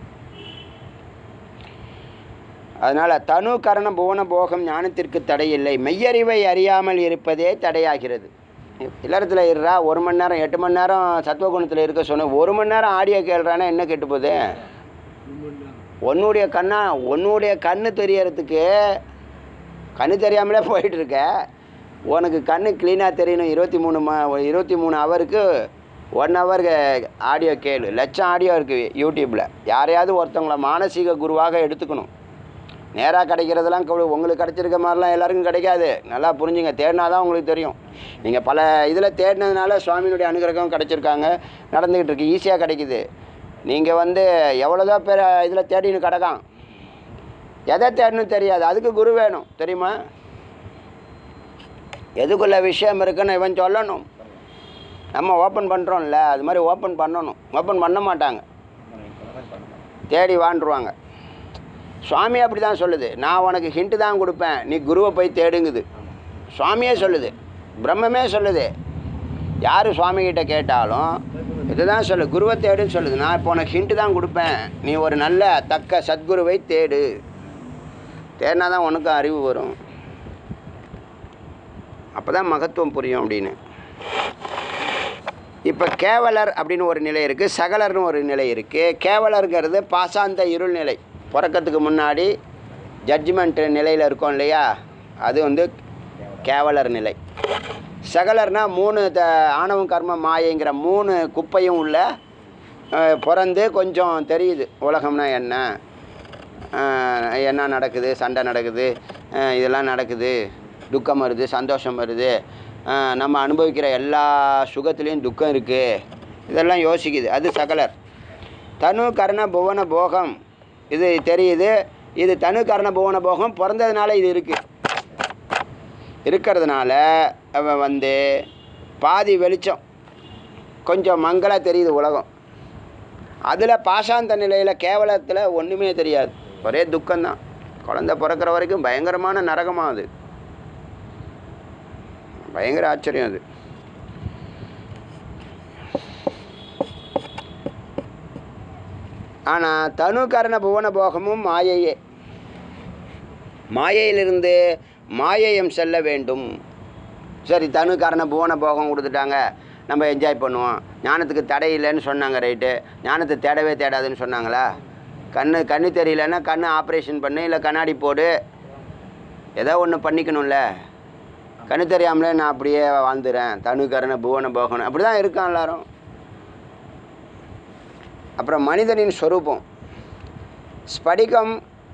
அதனால் தனு கரண புவன போகம் ஞானத்திற்கு தடையில்லை மெய்யறிவை அறியாமல் இருப்பதே தடையாகிறது இல்லறத்தில் இருறா ஒரு மணி நேரம் எட்டு மணி நேரம் சத்துவகுணத்தில் இருக்க சொன்ன ஒரு மணி நேரம் ஆடியோ கேள்றானா என்ன கெட்டு போகுது உன்னுடைய கண்ணா உன்னுடைய கண்ணு தெரியறதுக்கு கண்ணு தெரியாமலே போயிட்டு இருக்க உனக்கு கண்ணு க்ளீனாக தெரியணும் இருபத்தி மூணு ம இருபத்தி மூணு ஹவருக்கு ஒன் ஹவர் ஆடியோ கேளு லட்சம் ஆடியோ இருக்குது யூடியூப்பில் யாரையாவது ஒருத்தவங்கள மானசீக குருவாக எடுத்துக்கணும் நேராக கிடைக்கிறதெல்லாம் கவு- உங்களுக்கு கிடைச்சிருக்க மாதிரிலாம் எல்லாருக்கும் கிடைக்காது நல்லா புரிஞ்சுங்க தேடினா தான் உங்களுக்கு தெரியும் நீங்கள் பல இதில் தேடினதுனால சுவாமியினுடைய அனுகிரகம் கிடைச்சிருக்காங்க நடந்துக்கிட்டு இருக்கு ஈஸியாக கிடைக்குது நீங்கள் வந்து எவ்வளோதோ பேர் இதில் தேடின்னு கிடக்கான் எதை தேடணும் தெரியாது அதுக்கு குரு வேணும் தெரியுமா எதுக்குள்ள விஷயம் இருக்குன்னு இவன் சொல்லணும் நம்ம ஓப்பன் பண்ணுறோம்ல அது மாதிரி ஓப்பன் பண்ணணும் ஓப்பன் பண்ண மாட்டாங்க தேடி வாண்டுருவாங்க சுவாமி அப்படி தான் சொல்லுது நான் உனக்கு ஹிண்ட்டு தான் கொடுப்பேன் நீ குருவை போய் தேடுங்குது சுவாமியே சொல்லுது பிரம்மமே சொல்லுது யார் சுவாமிகிட்ட கேட்டாலும் இதுதான் சொல்லு குருவை தேடுன்னு சொல்லுது நான் இப்போ உனக்கு ஹிண்ட்டு தான் கொடுப்பேன் நீ ஒரு நல்ல தக்க சத்குருவை தேடு தேடினா தான் உனக்கும் அறிவு வரும் அப்போ தான் மகத்துவம் புரியும் அப்படின்னு இப்போ கேவலர் அப்படின்னு ஒரு நிலை இருக்குது சகலர்னு ஒரு நிலை இருக்குது கேவலருங்கிறது பாசாந்த இருள் நிலை பிறக்கத்துக்கு முன்னாடி ஜட்ஜ்மெண்ட் நிலையில் இருக்கோம் இல்லையா அது வந்து கேவலர் நிலை சகலர்னா மூணு த ஆணவம் கர்ம மாயைங்கிற மூணு குப்பையும் உள்ள அஹ், பிறந்து கொஞ்சம் தெரியுது உலகம்னா என்ன அஹ், என்ன நடக்குது சண்டை நடக்குது அஹ், இதெல்லாம் நடக்குது துக்கம் வருது சந்தோஷம் வருது அஹ், நம்ம அனுபவிக்கிற எல்லா சுகத்துலேயும் துக்கம் இருக்குது இதெல்லாம் யோசிக்குது அது சகலர் தனு கர்ண புவன போகம் இது தெரியுது இது தனு கர்ண புவன போகம் பிறந்ததுனால இது இருக்குது இருக்கிறதுனால அவன் வந்து பாதி வெளிச்சம் கொஞ்சம் மங்கலாக தெரியுது உலகம் அதில் பாசாந்த நிலையில் கேவலத்தில் ஒன்றுமே தெரியாது ஒரே துக்கம்தான் குழந்தை பிறக்கிற வரைக்கும் பயங்கரமான நரகமாக அது பயங்கர ஆச்சரியம் அது ஆனால் தனு கரண புவன போகமும் மாயையே மாயையிலிருந்து மாயையம் செல்ல வேண்டும் சரி தனு காரண புவன போகம் கொடுத்துட்டாங்க நம்ம என்ஜாய் பண்ணுவோம் ஞானத்துக்கு தடை இல்லைன்னு சொன்னாங்க ரைட்டு ஞானத்தை தேடவே தேடாதுன்னு சொன்னாங்களா கண்ணு கண்ணு தெரியலன்னா கண்ணு ஆப்ரேஷன் பண்ணு இல்லை கண்ணாடி போடு ஏதோ ஒன்று பண்ணிக்கணும்ல கண்ணு தெரியாமலே நான் அப்படியே வாழ்ந்துறேன் தனு கரண புவன போகணும் அப்படி தான் இருக்கான் எல்லாரும் அப்புறம் மனிதனின் ஸ்வரூபம் ஸ்படிகம்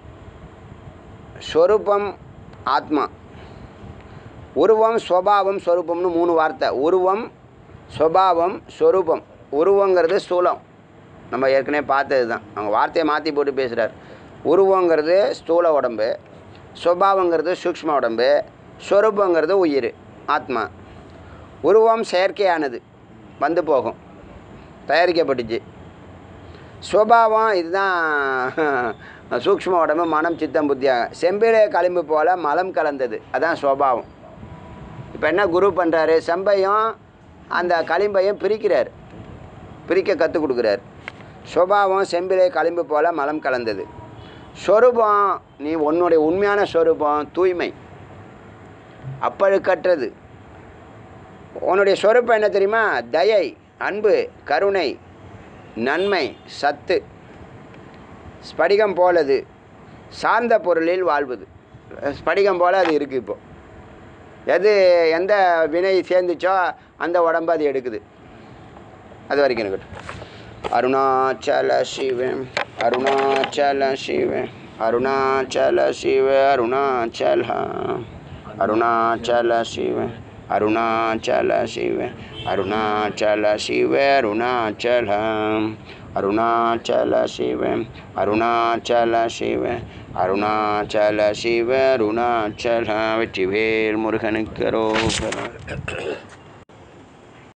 ஸ்வரூபம் ஆத்மா உருவம் ஸ்வபாவம் ஸ்வரூபம்னு மூணு வார்த்தை உருவம் ஸ்வபாவம் ஸ்வரூபம் உருவங்கிறது ஸ்தூலம் நம்ம ஏற்கனவே பார்த்தது தான் அவங்க வார்த்தையை மாற்றி போட்டு பேசுகிறார் உருவங்கிறது ஸ்தூல உடம்பு ஸ்வபாவங்கிறது சூக்ஷ்ம உடம்பு ஸ்வரூபங்கிறது உயிர் ஆத்மா உருவம் செயற்கையானது வந்து போகும் தயாரிக்கப்பட்டுச்சு சுபாவம் இதுதான் சூக்ஷ்ம உடம்பு மனம் சித்தம் புத்தியாக செம்பிலே களிம்பு போல மலம் கலந்தது அதான் சுபாவம் இப்போ என்ன குரு பண்ணுறாரு செம்பையும் அந்த களிம்பையும் பிரிக்கிறார் பிரிக்க கற்றுக் கொடுக்குறார் சுபாவம் செம்பிலே களிம்பு போல மலம் கலந்தது ஸ்வரூபம் நீ உன்னுடைய உண்மையான ஸ்வரூபம் தூய்மை அப்பழுக்கற்றது உன்னுடைய ஸ்வரூபம் என்ன தெரியுமா தயை அன்பு கருணை நன்மை சத்து ஸ்படிகம் போலது சார்ந்த பொருளில் வாழ்வது ஸ்படிகம் போல அது இருக்குது இப்போ எது எந்த வினை சேர்ந்துச்சோ அந்த உடம்பு அது எடுக்குது அது வரைக்கும் இருக்கட்டும் அருணாச்சல சிவன் அருணாச்சல சிவன் அருணாச்சல சிவ அருணாச்சல அருணாச்சல சிவன் அருணாச்சல சிவ அருணாச்சல சிவ அருணாச்சலம் அருணாச்சல சிவ அருணாச்சல சிவ அருணாச்சல சிவ அருணாச்சல வெற்றிவேல் முருகனுக்கு ரோகரம்